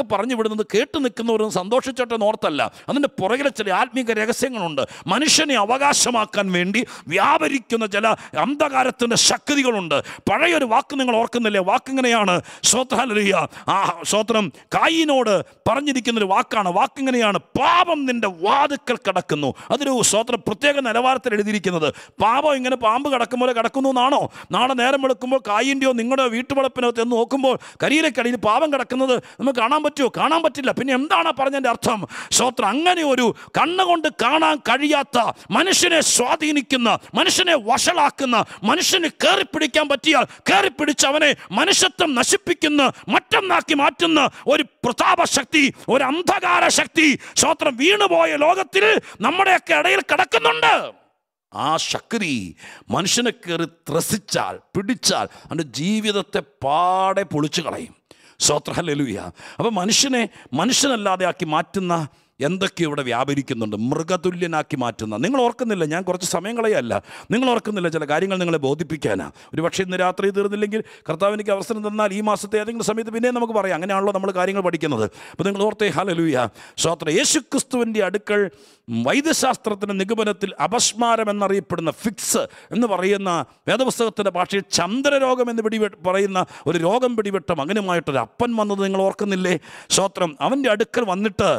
പറഞ്ഞു വിടുന്നത് കേട്ട് നിൽക്കുന്നവരും സന്തോഷിച്ചോട്ടെ ഓർത്തല്ല അതിൻ്റെ പുറകിലെ ചില ആത്മീക രഹസ്യങ്ങളുണ്ട് മനുഷ്യനെ അവകാശമാക്കാൻ വേണ്ടി വ്യാപരിക്കുന്ന ചില അന്ധകാരത്തിൻ്റെ ശക്തികളുണ്ട് പഴയൊരു വാക്ക് നിങ്ങൾ ഓർക്കുന്നില്ലേ വാക്കിങ്ങനെയാണ് സ്വോത്രഹലിയ ആ സ്വോത്രം കായിനോട് പറഞ്ഞിരിക്കുന്നൊരു വാക്കാണ് വാക്കിങ്ങനെയാണ് പാപം നിന്റെ വാതുക്കൽ കിടക്കുന്നു അതൊരു സ്വോത്രം പ്രത്യേക നിലവാരത്തിൽ എഴുതിയിരിക്കുന്നത് പാപം ഇങ്ങനെ പാമ്പ് കിടക്കും പോലെ കിടക്കുന്നു എന്നാണോ നാളെ നേരം വെളുക്കുമ്പോൾ കായിൻ്റെയോ നിങ്ങളുടെ വീട്ടുവളപ്പിനകത്ത് എന്ന് നോക്കുമ്പോൾ കരിയിലേക്കടിയിൽ പാപം കിടക്കുന്നത് നമുക്ക് കാണാൻ പറ്റുമോ കാണാൻ പറ്റില്ല പിന്നെ എന്താണ് പറഞ്ഞതിൻ്റെ അർത്ഥം സ്വോത്രം അങ്ങനെ ഒരു കണ്ണുകൊണ്ട് കാണാൻ കഴിയാത്ത മനുഷ്യനെ സ്വാധീനിക്കുന്ന മനുഷ്യനെ വഷളാക്കുന്ന മനുഷ്യന് കയറിപ്പിടിക്കാൻ പറ്റിയാൽ കയറിപ്പിടിച്ച് അവനെ മനുഷ്യത്വം നശിപ്പിക്കുന്ന മറ്റൊന്നാക്കി മാറ്റുന്ന ഒരു പ്രതാപശക്തി ഒരു അന്ധകാര ശക്തി സ്വോത്രം വീണുപോയ ലോകത്തിൽ നമ്മുടെയൊക്കെ ഇടയിൽ കിടക്കുന്നുണ്ട് ആ ശക്തി മനുഷ്യനെ കയറി ത്രസിച്ചാൽ പിടിച്ചാൽ അവൻ്റെ ജീവിതത്തെ പാടെ പൊളിച്ചു കളയും സ്വത്രഹലലുയ അപ്പം മനുഷ്യനെ മനുഷ്യനല്ലാതെ ആക്കി മാറ്റുന്ന എന്തൊക്കെ ഇവിടെ വ്യാപരിക്കുന്നുണ്ട് മൃഗതുല്യനാക്കി മാറ്റുന്ന നിങ്ങൾ ഓർക്കുന്നില്ല ഞാൻ കുറച്ച് സമയം കളയല്ല നിങ്ങൾ ഓർക്കുന്നില്ല ചില കാര്യങ്ങൾ നിങ്ങളെ ബോധിപ്പിക്കാനാ ഒരു പക്ഷേ ഇന്ന് രാത്രി തീർന്നില്ലെങ്കിൽ കർത്താവ് എനിക്ക് അവസരം തന്നാൽ ഈ മാസത്തെ ഏതെങ്കിലും സമയത്ത് പിന്നെ നമുക്ക് പറയാം അങ്ങനെയാണല്ലോ നമ്മൾ കാര്യങ്ങൾ പഠിക്കുന്നത് അപ്പോൾ നിങ്ങൾ ഓർത്തേ ഹലലുയ സ്വോത്ര യേശുക്രിസ്തുവിൻ്റെ അടുക്കൽ വൈദ്യശാസ്ത്രത്തിൻ്റെ നിഗമനത്തിൽ അപസ്മാരം എന്നറിയപ്പെടുന്ന ഫിക്സ് എന്ന് പറയുന്ന വേദപുസ്തകത്തിൻ്റെ ഭാഷയിൽ ചന്ദ്രരോഗം എന്ന് പിടി പറയുന്ന ഒരു രോഗം പിടിവിട്ട മകനുമായിട്ടൊരു അപ്പൻ വന്നത് നിങ്ങൾ ഓർക്കുന്നില്ലേ സ്വോത്രം അവൻ്റെ അടുക്കൽ വന്നിട്ട്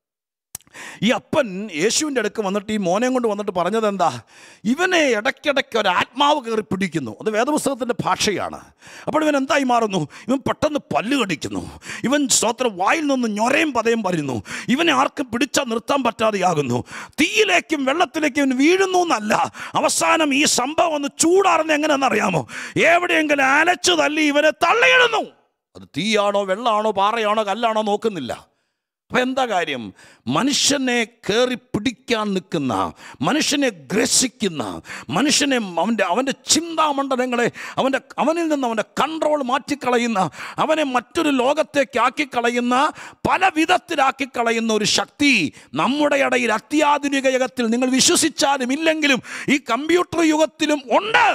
ഈ അപ്പൻ യേശുവിൻ്റെ അടുക്ക് വന്നിട്ട് ഈ മോനെ കൊണ്ട് വന്നിട്ട് പറഞ്ഞത് എന്താ ഇവനെ ഇടയ്ക്കിടയ്ക്ക് ഒരു ആത്മാവ് കയറി പിടിക്കുന്നു അത് വേദപുസ്തകത്തിൻ്റെ ഭാഷയാണ് അപ്പോൾ ഇവൻ എന്തായി മാറുന്നു ഇവൻ പെട്ടെന്ന് പല്ല് കടിക്കുന്നു ഇവൻ സ്തോത്രം വായിൽ നിന്ന് ഞൊരയും പതയും പറയുന്നു ഇവനെ ആർക്കും പിടിച്ചാൽ നിർത്താൻ പറ്റാതെയാകുന്നു തീയിലേക്കും വെള്ളത്തിലേക്കും ഇവൻ വീഴുന്നു എന്നല്ല അവസാനം ഈ സംഭവം ഒന്ന് ചൂടാറുന്ന എങ്ങനെയാണെന്ന് അറിയാമോ എവിടെയെങ്കിലും അലച്ചു തല്ലി ഇവനെ തള്ളിയിടുന്നു അത് തീയാണോ വെള്ളമാണോ പാറയാണോ കല്ലാണോ നോക്കുന്നില്ല അപ്പം എന്താ കാര്യം മനുഷ്യനെ കയറി പിടിക്കാൻ നിൽക്കുന്ന മനുഷ്യനെ ഗ്രസിക്കുന്ന മനുഷ്യനെ അവൻ്റെ അവൻ്റെ ചിന്താമണ്ഡലങ്ങളെ അവൻ്റെ അവനിൽ നിന്ന് അവൻ്റെ കൺട്രോൾ മാറ്റിക്കളയുന്ന അവനെ മറ്റൊരു ലോകത്തേക്ക് ആക്കിക്കളയുന്ന പല വിധത്തിലാക്കി കളയുന്ന ഒരു ശക്തി നമ്മുടെ ഇടയിൽ അത്യാധുനിക യുഗത്തിൽ നിങ്ങൾ വിശ്വസിച്ചാലും ഇല്ലെങ്കിലും ഈ കമ്പ്യൂട്ടർ യുഗത്തിലും ഉണ്ട്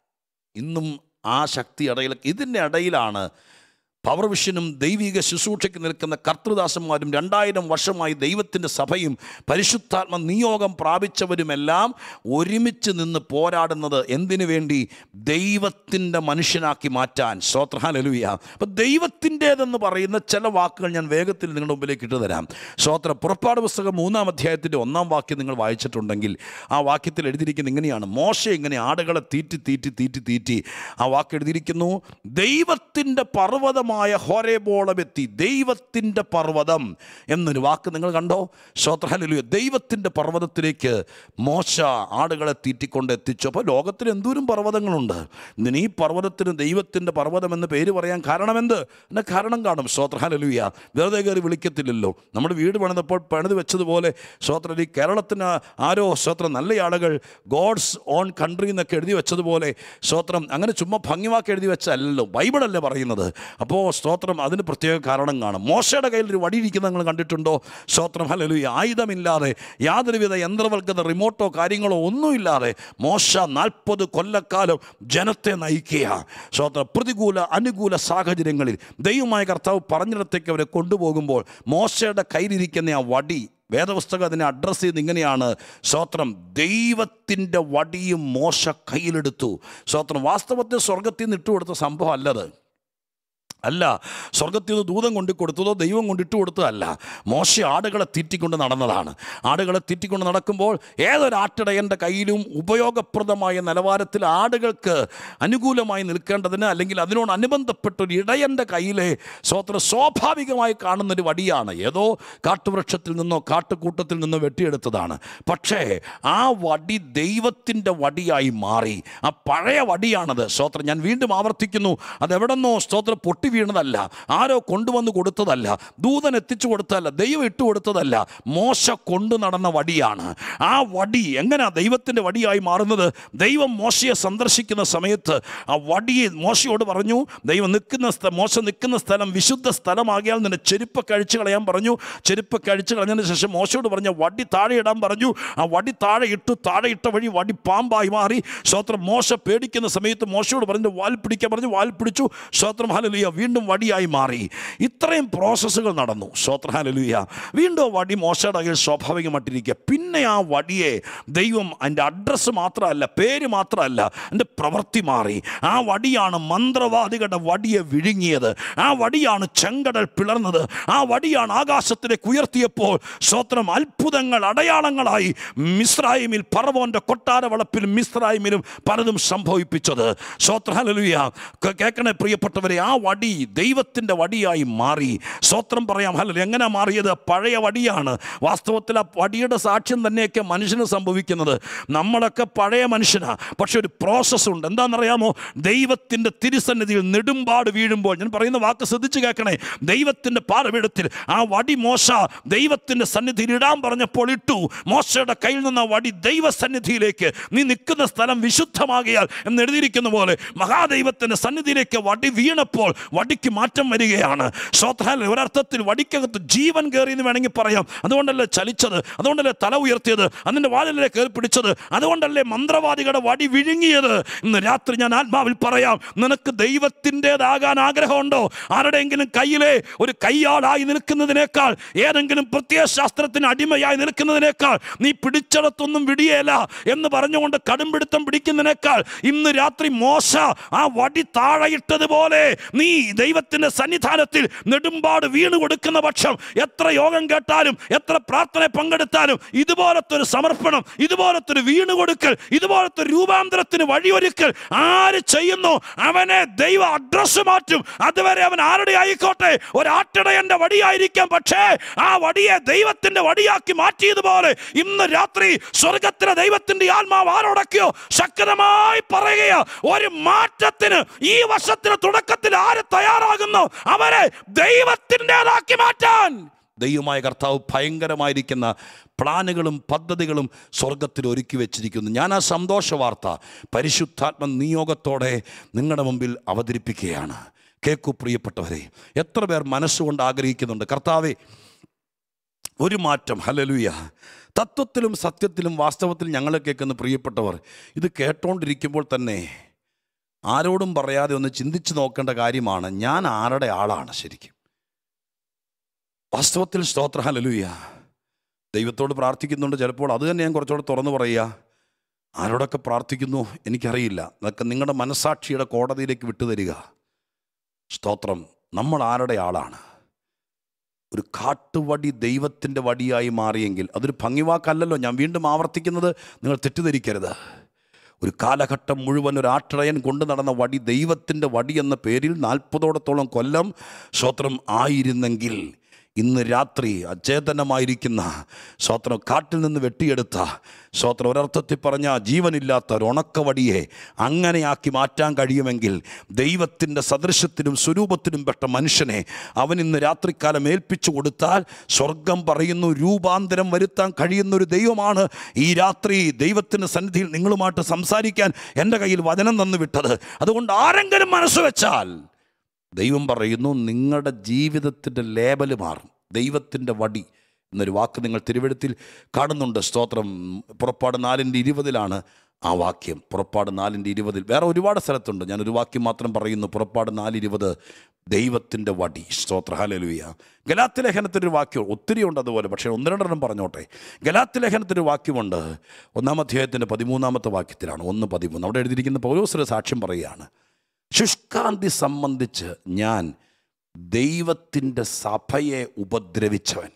ഇന്നും ആ ശക്തി ഇടയിൽ ഇതിൻ്റെ ഇടയിലാണ് പവർ വിഷനും ദൈവിക ശുശ്രൂഷയ്ക്ക് നിൽക്കുന്ന കർത്തൃദാസന്മാരും രണ്ടായിരം വർഷമായി ദൈവത്തിൻ്റെ സഭയും പരിശുദ്ധാത്മ നിയോഗം പ്രാപിച്ചവരുമെല്ലാം ഒരുമിച്ച് നിന്ന് പോരാടുന്നത് എന്തിനു വേണ്ടി ദൈവത്തിൻ്റെ മനുഷ്യനാക്കി മാറ്റാൻ ശ്രോത്രഹാലലുയ അപ്പം ദൈവത്തിൻ്റേതെന്ന് പറയുന്ന ചില വാക്കുകൾ ഞാൻ വേഗത്തിൽ നിങ്ങളുടെ മുമ്പിലേക്ക് ഇട്ടു തരാം ശ്രോത്ര പുറപ്പാട് പുസ്തകം മൂന്നാം അധ്യായത്തിൻ്റെ ഒന്നാം വാക്യം നിങ്ങൾ വായിച്ചിട്ടുണ്ടെങ്കിൽ ആ വാക്യത്തിൽ എഴുതിയിരിക്കുന്ന ഇങ്ങനെയാണ് മോശ ഇങ്ങനെ ആടുകളെ തീറ്റി തീറ്റി തീറ്റി തീറ്റി ആ വാക്ക് എഴുതിയിരിക്കുന്നു ദൈവത്തിൻ്റെ പർവ്വതമായ ഹോരേബോളമെത്തി ദൈവത്തിൻ്റെ പർവ്വതം എന്നൊരു വാക്ക് നിങ്ങൾ കണ്ടോ ശ്രോത്രഹലു ദൈവത്തിൻ്റെ പർവ്വതത്തിലേക്ക് മോശ ആടുകളെ തീറ്റിക്കൊണ്ട് എത്തിച്ചു അപ്പോൾ ലോകത്തിൽ എന്തോരം പർവ്വതങ്ങളുണ്ട് ഇതിന് ഈ പർവ്വതത്തിന് ദൈവത്തിൻ്റെ പർവ്വതം എന്ന് പേര് പറയാൻ കാരണമെന്ത് എന്നെ കാരണം കാണും ശ്രോത്രഹലലുയ വെറുതെ കയറി വിളിക്കത്തില്ലല്ലോ നമ്മുടെ വീട് പണിതപ്പോൾ പണിത് വെച്ചതുപോലെ ശ്രോത്ര ഈ കേരളത്തിന് ആരോ ശ്രോത്രം നല്ല ആളുകൾ ഗോഡ്സ് ഓൺ കൺട്രി എന്നൊക്കെ എഴുതി വെച്ചതുപോലെ ശ്രോത്രം അങ്ങനെ ചുമ്മാ ഭംഗിവാക്ക് എഴുതി വെച്ചല്ലോ ബൈബിളല്ലേ പറയുന്നത് അപ്പോൾ സ്തോത്രം അതിന് പ്രത്യേക കാരണം കാണും മോശയുടെ കയ്യിൽ ഒരു വടി ഇരിക്കുന്നത് നിങ്ങൾ കണ്ടിട്ടുണ്ടോ സ്തോത്രം ഹലലു ആയുധമില്ലാതെ യാതൊരുവിധ യന്ത്രവൽക്കൃത റിമോട്ടോ കാര്യങ്ങളോ ഒന്നുമില്ലാതെ മോശ നാൽപ്പത് കൊല്ലക്കാലം ജനത്തെ നയിക്കുക സ്തോത്രം പ്രതികൂല അനുകൂല സാഹചര്യങ്ങളിൽ ദൈവമായ കർത്താവ് പറഞ്ഞിടത്തേക്ക് അവരെ കൊണ്ടുപോകുമ്പോൾ മോശയുടെ കയ്യിലിരിക്കുന്ന ആ വടി വേദപുസ്തകം അതിനെ അഡ്രസ്സ് ചെയ്യുന്നത് ഇങ്ങനെയാണ് സ്തോത്രം ദൈവത്തിൻ്റെ വടിയും മോശ കയ്യിലെടുത്തു സ്തോത്രം വാസ്തവത്തിൽ സ്വർഗത്തിൽ നിന്ന് ഇട്ടുകൊടുത്ത സംഭവം അല്ലത് അല്ല സ്വർഗത്തിൽ നിന്ന് ദൂതം കൊണ്ടു കൊടുത്തതോ ദൈവം കൊണ്ടിട്ട് കൊടുത്തതല്ല മോശ ആടുകളെ തീറ്റിക്കൊണ്ട് നടന്നതാണ് ആടുകളെ തീറ്റിക്കൊണ്ട് നടക്കുമ്പോൾ ഏതൊരു ആട്ടിടയൻ്റെ കയ്യിലും ഉപയോഗപ്രദമായ നിലവാരത്തിൽ ആടുകൾക്ക് അനുകൂലമായി നിൽക്കേണ്ടതിന് അല്ലെങ്കിൽ അതിനോട് അനുബന്ധപ്പെട്ട ഒരു ഇടയൻ്റെ കയ്യിലെ സ്വോത്ര സ്വാഭാവികമായി കാണുന്നൊരു വടിയാണ് ഏതോ കാട്ടുവൃക്ഷത്തിൽ നിന്നോ കാട്ടുകൂട്ടത്തിൽ നിന്നോ വെട്ടിയെടുത്തതാണ് പക്ഷേ ആ വടി ദൈവത്തിൻ്റെ വടിയായി മാറി ആ പഴയ വടിയാണത് സ്തോത്രം ഞാൻ വീണ്ടും ആവർത്തിക്കുന്നു അതെവിടെന്നോ സ്തോത്രം പൊട്ടി വീണതല്ല ആരോ കൊണ്ടുവന്ന് കൊടുത്തതല്ല ദൂതൻ എത്തിച്ചു കൊടുത്തതല്ല ദൈവം ഇട്ട് കൊടുത്തതല്ല മോശ കൊണ്ടു നടന്ന വടിയാണ് ആ വടി എങ്ങനെയാ ദൈവത്തിൻ്റെ വടിയായി മാറുന്നത് ദൈവം മോശയെ സന്ദർശിക്കുന്ന സമയത്ത് ആ വടിയെ മോശയോട് പറഞ്ഞു ദൈവം നിൽക്കുന്ന സ്ഥലം മോശ നിൽക്കുന്ന സ്ഥലം വിശുദ്ധ സ്ഥലമാകിയാൽ നിന്റെ ചെരുപ്പ് കഴിച്ചു കളയാൻ പറഞ്ഞു ചെരുപ്പ് കഴിച്ചു കളഞ്ഞതിന് ശേഷം മോശയോട് പറഞ്ഞ വടി താഴെ ഇടാൻ പറഞ്ഞു ആ വടി താഴെ ഇട്ടു താഴെ ഇട്ട വഴി വടി പാമ്പായി മാറി സ്വോത്രം മോശ പേടിക്കുന്ന സമയത്ത് മോശയോട് പറഞ്ഞു വാൽ പിടിക്കാൻ പറഞ്ഞു വാൽ പിടിച്ചു സ്വോത്രം ഹലലിയ വീണ്ടും വടിയായി മാറി ഇത്രയും പ്രോസസ്സുകൾ നടന്നു ശ്രോത്രഹാലലുയ വീണ്ടും ആ വടി മോശയുടെ കയ്യിൽ സ്വാഭാവികമായിട്ടിരിക്കുക പിന്നെ ആ വടിയെ ദൈവം അതിൻ്റെ അഡ്രസ്സ് മാത്രമല്ല പേര് മാത്രമല്ല എൻ്റെ പ്രവൃത്തി മാറി ആ വടിയാണ് മന്ത്രവാദികളുടെ വടിയെ വിഴുങ്ങിയത് ആ വടിയാണ് ചെങ്കടൽ പിളർന്നത് ആ വടിയാണ് ആകാശത്തിലേക്ക് ഉയർത്തിയപ്പോൾ സ്വത്രം അത്ഭുതങ്ങൾ അടയാളങ്ങളായി മിസ്രായിമിൽ പറവോൻ്റെ കൊട്ടാര വളപ്പിലും മിസ്രായിമിലും പലതും സംഭവിപ്പിച്ചത് സ്വത്രഹലലുയ കേൾക്കണേ പ്രിയപ്പെട്ടവരെ ആ വടി ദൈവത്തിൻ്റെ വടിയായി മാറി സ്വത്രം പറയാം ഹലോ എങ്ങനെ മാറിയത് പഴയ വടിയാണ് വാസ്തവത്തിൽ ആ വടിയുടെ സാക്ഷ്യം തന്നെയൊക്കെ മനുഷ്യന് സംഭവിക്കുന്നത് നമ്മളൊക്കെ പഴയ മനുഷ്യനാണ് പക്ഷെ ഒരു പ്രോസസ്സ് ഉണ്ട് എന്താണെന്നറിയാമോ ദൈവത്തിൻ്റെ തിരുസന്നിധിയിൽ നെടുമ്പാട് വീഴുമ്പോൾ ഞാൻ പറയുന്ന വാക്ക് ശ്രദ്ധിച്ച് കേൾക്കണേ ദൈവത്തിൻ്റെ പാറപീഠത്തിൽ ആ വടി മോശ ദൈവത്തിൻ്റെ സന്നിധിയിൽ ഇടാൻ പറഞ്ഞപ്പോൾ ഇട്ടു മോശയുടെ കയ്യിൽ നിന്ന് ആ വടി ദൈവസന്നിധിയിലേക്ക് നീ നിൽക്കുന്ന സ്ഥലം വിശുദ്ധമാകിയാൽ എന്ന് എഴുതിയിരിക്കുന്ന പോലെ മഹാദൈവത്തിൻ്റെ സന്നിധിയിലേക്ക് വടി വീണപ്പോൾ വടിക്ക് മാറ്റം വരികയാണ് ശ്രോത്രാൽ ഒരർത്ഥത്തിൽ വടിക്കകത്ത് ജീവൻ കയറി എന്ന് വേണമെങ്കിൽ പറയാം അതുകൊണ്ടല്ലേ ചലിച്ചത് അതുകൊണ്ടല്ലേ തല ഉയർത്തിയത് അതിൻ്റെ വാലിലെ കയറി പിടിച്ചത് അതുകൊണ്ടല്ലേ മന്ത്രവാദികളുടെ വടി വിഴുങ്ങിയത് ഇന്ന് രാത്രി ഞാൻ ആത്മാവിൽ പറയാം നിനക്ക് ദൈവത്തിൻ്റെതാകാൻ ആഗ്രഹമുണ്ടോ ആരുടെയെങ്കിലും കയ്യിലെ ഒരു കയ്യാളായി നിൽക്കുന്നതിനേക്കാൾ ഏതെങ്കിലും പ്രത്യയശാസ്ത്രത്തിന് അടിമയായി നിൽക്കുന്നതിനേക്കാൾ നീ പിടിച്ചടത്തൊന്നും വിടിയേല എന്ന് പറഞ്ഞുകൊണ്ട് കടുംപിടുത്തം പിടിക്കുന്നതിനേക്കാൾ ഇന്ന് രാത്രി മോശ ആ വടി താഴെയിട്ടതുപോലെ നീ ദൈവത്തിന്റെ സന്നിധാനത്തിൽ നെടുമ്പാട് വീണു കൊടുക്കുന്ന പക്ഷം എത്ര യോഗം കേട്ടാലും എത്ര പ്രാർത്ഥന പങ്കെടുത്താലും ഇതുപോലത്തെ ഒരു സമർപ്പണം ഇതുപോലത്തെ ഒരു വീണു കൊടുക്കൽ ഇതുപോലത്തെ ഒരു രൂപാന്തരത്തിന് വഴിയൊരുക്കൽ ആര് ചെയ്യുന്നു അവനെ ദൈവ അഡ്രസ് മാറ്റും അതുവരെ അവൻ ആരുടെ ആയിക്കോട്ടെ ഒരാട്ടിടയന്റെ വടിയായിരിക്കാം പക്ഷേ ആ വടിയെ ദൈവത്തിന്റെ വടിയാക്കി മാറ്റിയതുപോലെ ഇന്ന് രാത്രി സ്വർഗത്തിലെ ദൈവത്തിന്റെ ആത്മാവ് ആരോടൊക്കെയോ ശക്തമായി പറയുക ഒരു മാറ്റത്തിന് ഈ വർഷത്തിന് തുടക്കത്തിൽ ആര് തയ്യാറാകുന്നു അവരെ ദൈവത്തിൻ്റെതാക്കി മാറ്റാൻ ദൈവമായ കർത്താവ് ഭയങ്കരമായിരിക്കുന്ന പ്ലാനുകളും പദ്ധതികളും സ്വർഗത്തിൽ ഒരുക്കി വെച്ചിരിക്കുന്നു ഞാൻ ആ സന്തോഷ വാർത്ത പരിശുദ്ധാത്മ നിയോഗത്തോടെ നിങ്ങളുടെ മുമ്പിൽ അവതരിപ്പിക്കുകയാണ് കേക്കു പ്രിയപ്പെട്ടവരെ എത്ര പേർ മനസ്സുകൊണ്ട് ആഗ്രഹിക്കുന്നുണ്ട് കർത്താവെ ഒരു മാറ്റം ഹലലുയ തത്വത്തിലും സത്യത്തിലും വാസ്തവത്തിൽ ഞങ്ങളെ കേൾക്കുന്ന പ്രിയപ്പെട്ടവർ ഇത് കേട്ടോണ്ടിരിക്കുമ്പോൾ തന്നെ ആരോടും പറയാതെ ഒന്ന് ചിന്തിച്ചു നോക്കേണ്ട കാര്യമാണ് ഞാൻ ആരുടെ ആളാണ് ശരിക്കും വാസ്തവത്തിൽ സ്തോത്ര ഹലലുയ ദൈവത്തോട് പ്രാർത്ഥിക്കുന്നുണ്ട് ചിലപ്പോൾ അത് തന്നെ ഞാൻ കുറച്ചുകൂടെ തുറന്നു പറയുക ആരോടൊക്കെ പ്രാർത്ഥിക്കുന്നു എനിക്കറിയില്ല അതൊക്കെ നിങ്ങളുടെ മനസാക്ഷിയുടെ കോടതിയിലേക്ക് വിട്ടുതരിക സ്തോത്രം നമ്മൾ ആരുടെ ആളാണ് ഒരു കാട്ടുവടി ദൈവത്തിൻ്റെ വടിയായി മാറിയെങ്കിൽ അതൊരു ഭംഗിവാക്കല്ലല്ലോ ഞാൻ വീണ്ടും ആവർത്തിക്കുന്നത് നിങ്ങൾ തെറ്റിദ്ധരിക്കരുത് ഒരു കാലഘട്ടം മുഴുവൻ ഒരു ആട്ടിടയൻ കൊണ്ടു നടന്ന വടി ദൈവത്തിൻ്റെ വടി എന്ന പേരിൽ നാൽപ്പതോടത്തോളം കൊല്ലം സ്വത്രം ആയിരുന്നെങ്കിൽ ഇന്ന് രാത്രി അചേതനമായിരിക്കുന്ന സ്വത്രം കാട്ടിൽ നിന്ന് വെട്ടിയെടുത്ത സ്വത്രം ഒരർത്ഥത്തിൽ പറഞ്ഞ ജീവനില്ലാത്ത ഒരു ഉണക്കവടിയെ അങ്ങനെയാക്കി മാറ്റാൻ കഴിയുമെങ്കിൽ ദൈവത്തിൻ്റെ സദൃശ്യത്തിനും സ്വരൂപത്തിനും പെട്ട മനുഷ്യനെ അവൻ ഇന്ന് രാത്രിക്കാലം ഏൽപ്പിച്ചു കൊടുത്താൽ സ്വർഗം പറയുന്നു രൂപാന്തരം വരുത്താൻ കഴിയുന്ന ഒരു ദൈവമാണ് ഈ രാത്രി ദൈവത്തിൻ്റെ സന്നിധിയിൽ നിങ്ങളുമായിട്ട് സംസാരിക്കാൻ എൻ്റെ കയ്യിൽ വചനം തന്നു വിട്ടത് അതുകൊണ്ട് ആരെങ്കിലും മനസ്സ് വെച്ചാൽ ദൈവം പറയുന്നു നിങ്ങളുടെ ജീവിതത്തിൻ്റെ ലേബല് മാറും ദൈവത്തിൻ്റെ വടി എന്നൊരു വാക്ക് നിങ്ങൾ തിരുവഴുത്തിൽ കാണുന്നുണ്ട് സ്തോത്രം പുറപ്പാട് നാലിൻ്റെ ഇരുപതിലാണ് ആ വാക്യം പുറപ്പാട് നാലിൻ്റെ ഇരുപതിൽ വേറെ ഒരുപാട് സ്ഥലത്തുണ്ട് ഞാൻ ഒരു വാക്യം മാത്രം പറയുന്നു പുറപ്പാട് നാല് ഇരുപത് ദൈവത്തിൻ്റെ വടി സ്തോത്ര ഹലലുയ ഗലാത്തി ലേഖനത്തിൻ്റെ ഒരു വാക്യം ഒത്തിരി ഉണ്ട് അതുപോലെ പക്ഷേ ഒന്ന് രണ്ടെണ്ണം പറഞ്ഞോട്ടെ ഗലാത്തി ലേഖനത്തിൻ്റെ ഒരു വാക്യമുണ്ട് ഒന്നാം അധ്യായത്തിൻ്റെ പതിമൂന്നാമത്തെ വാക്യത്തിലാണ് ഒന്ന് പതിമൂന്ന് അവിടെ എഴുതിയിരിക്കുന്ന പൗലോസര സാക്ഷ്യം പറയുകയാണ് ശുഷ്കാന്തി സംബന്ധിച്ച് ഞാൻ ദൈവത്തിൻ്റെ സഭയെ ഉപദ്രവിച്ചവൻ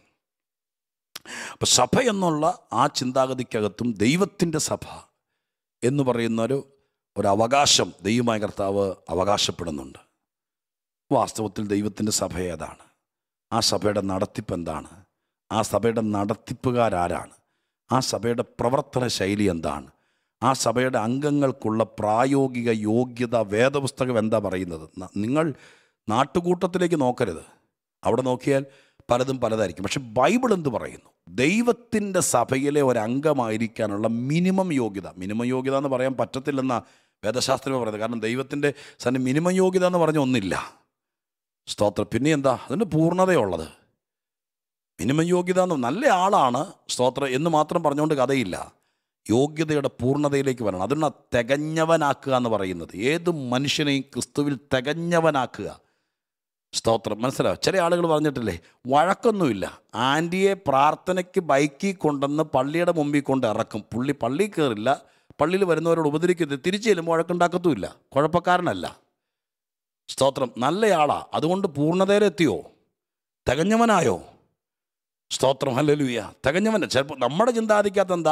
അപ്പം സഭ എന്നുള്ള ആ ചിന്താഗതിക്കകത്തും ദൈവത്തിൻ്റെ സഭ എന്ന് പറയുന്ന ഒരു ഒരു അവകാശം ദൈവമായ കർത്താവ് അവകാശപ്പെടുന്നുണ്ട് വാസ്തവത്തിൽ ദൈവത്തിൻ്റെ സഭ ഏതാണ് ആ സഭയുടെ നടത്തിപ്പ് എന്താണ് ആ സഭയുടെ നടത്തിപ്പുകാരാരാണ് ആ സഭയുടെ പ്രവർത്തന ശൈലി എന്താണ് ആ സഭയുടെ അംഗങ്ങൾക്കുള്ള പ്രായോഗിക യോഗ്യത വേദപുസ്തകം എന്താ പറയുന്നത് ന- നിങ്ങൾ നാട്ടുകൂട്ടത്തിലേക്ക് നോക്കരുത് അവിടെ നോക്കിയാൽ പലതും പലതായിരിക്കും പക്ഷെ ബൈബിൾ എന്ത് പറയുന്നു ദൈവത്തിൻ്റെ സഭയിലെ ഒരു അംഗമായിരിക്കാനുള്ള മിനിമം യോഗ്യത മിനിമം യോഗ്യത എന്ന് പറയാൻ പറ്റത്തില്ലെന്ന വേദശാസ്ത്രമേ പറയുന്നത് കാരണം ദൈവത്തിൻ്റെ സന്നെ മിനിമം യോഗ്യത എന്ന് പറഞ്ഞ ഒന്നില്ല സ്തോത്രം പിന്നെ എന്താ അതിന് പൂർണ്ണതയുള്ളത് മിനിമം യോഗ്യത എന്ന് നല്ല ആളാണ് സ്തോത്രം എന്ന് മാത്രം പറഞ്ഞുകൊണ്ട് കഥയില്ല യോഗ്യതയുടെ പൂർണ്ണതയിലേക്ക് വരണം അതിനാ തികഞ്ഞവനാക്കുക എന്ന് പറയുന്നത് ഏത് മനുഷ്യനെയും ക്രിസ്തുവിൽ തികഞ്ഞവനാക്കുക സ്തോത്രം മനസ്സിലാവും ചില ആളുകൾ പറഞ്ഞിട്ടില്ലേ വഴക്കൊന്നുമില്ല ആൻറ്റിയെ പ്രാർത്ഥനയ്ക്ക് ബൈക്കിൽ കൊണ്ടുവന്ന് പള്ളിയുടെ മുമ്പിൽ കൊണ്ട് ഇറക്കും പുള്ളി പള്ളിയിൽ കയറില്ല പള്ളിയിൽ വരുന്നവരോട് ഉപദ്രവിക്കരുത് തിരിച്ചു ചെല്ലുമ്പോൾ വഴക്കുണ്ടാക്കത്തുമില്ല കുഴപ്പക്കാരനല്ല സ്തോത്രം നല്ലയാളാ അതുകൊണ്ട് പൂർണ്ണതയിലെത്തിയോ തികഞ്ഞവനായോ സ്തോത്രം ഹല്ലേലൂയ തികഞ്ഞവൻ ചിലപ്പോൾ നമ്മുടെ ചിന്താതിക്കകത്ത് എന്താ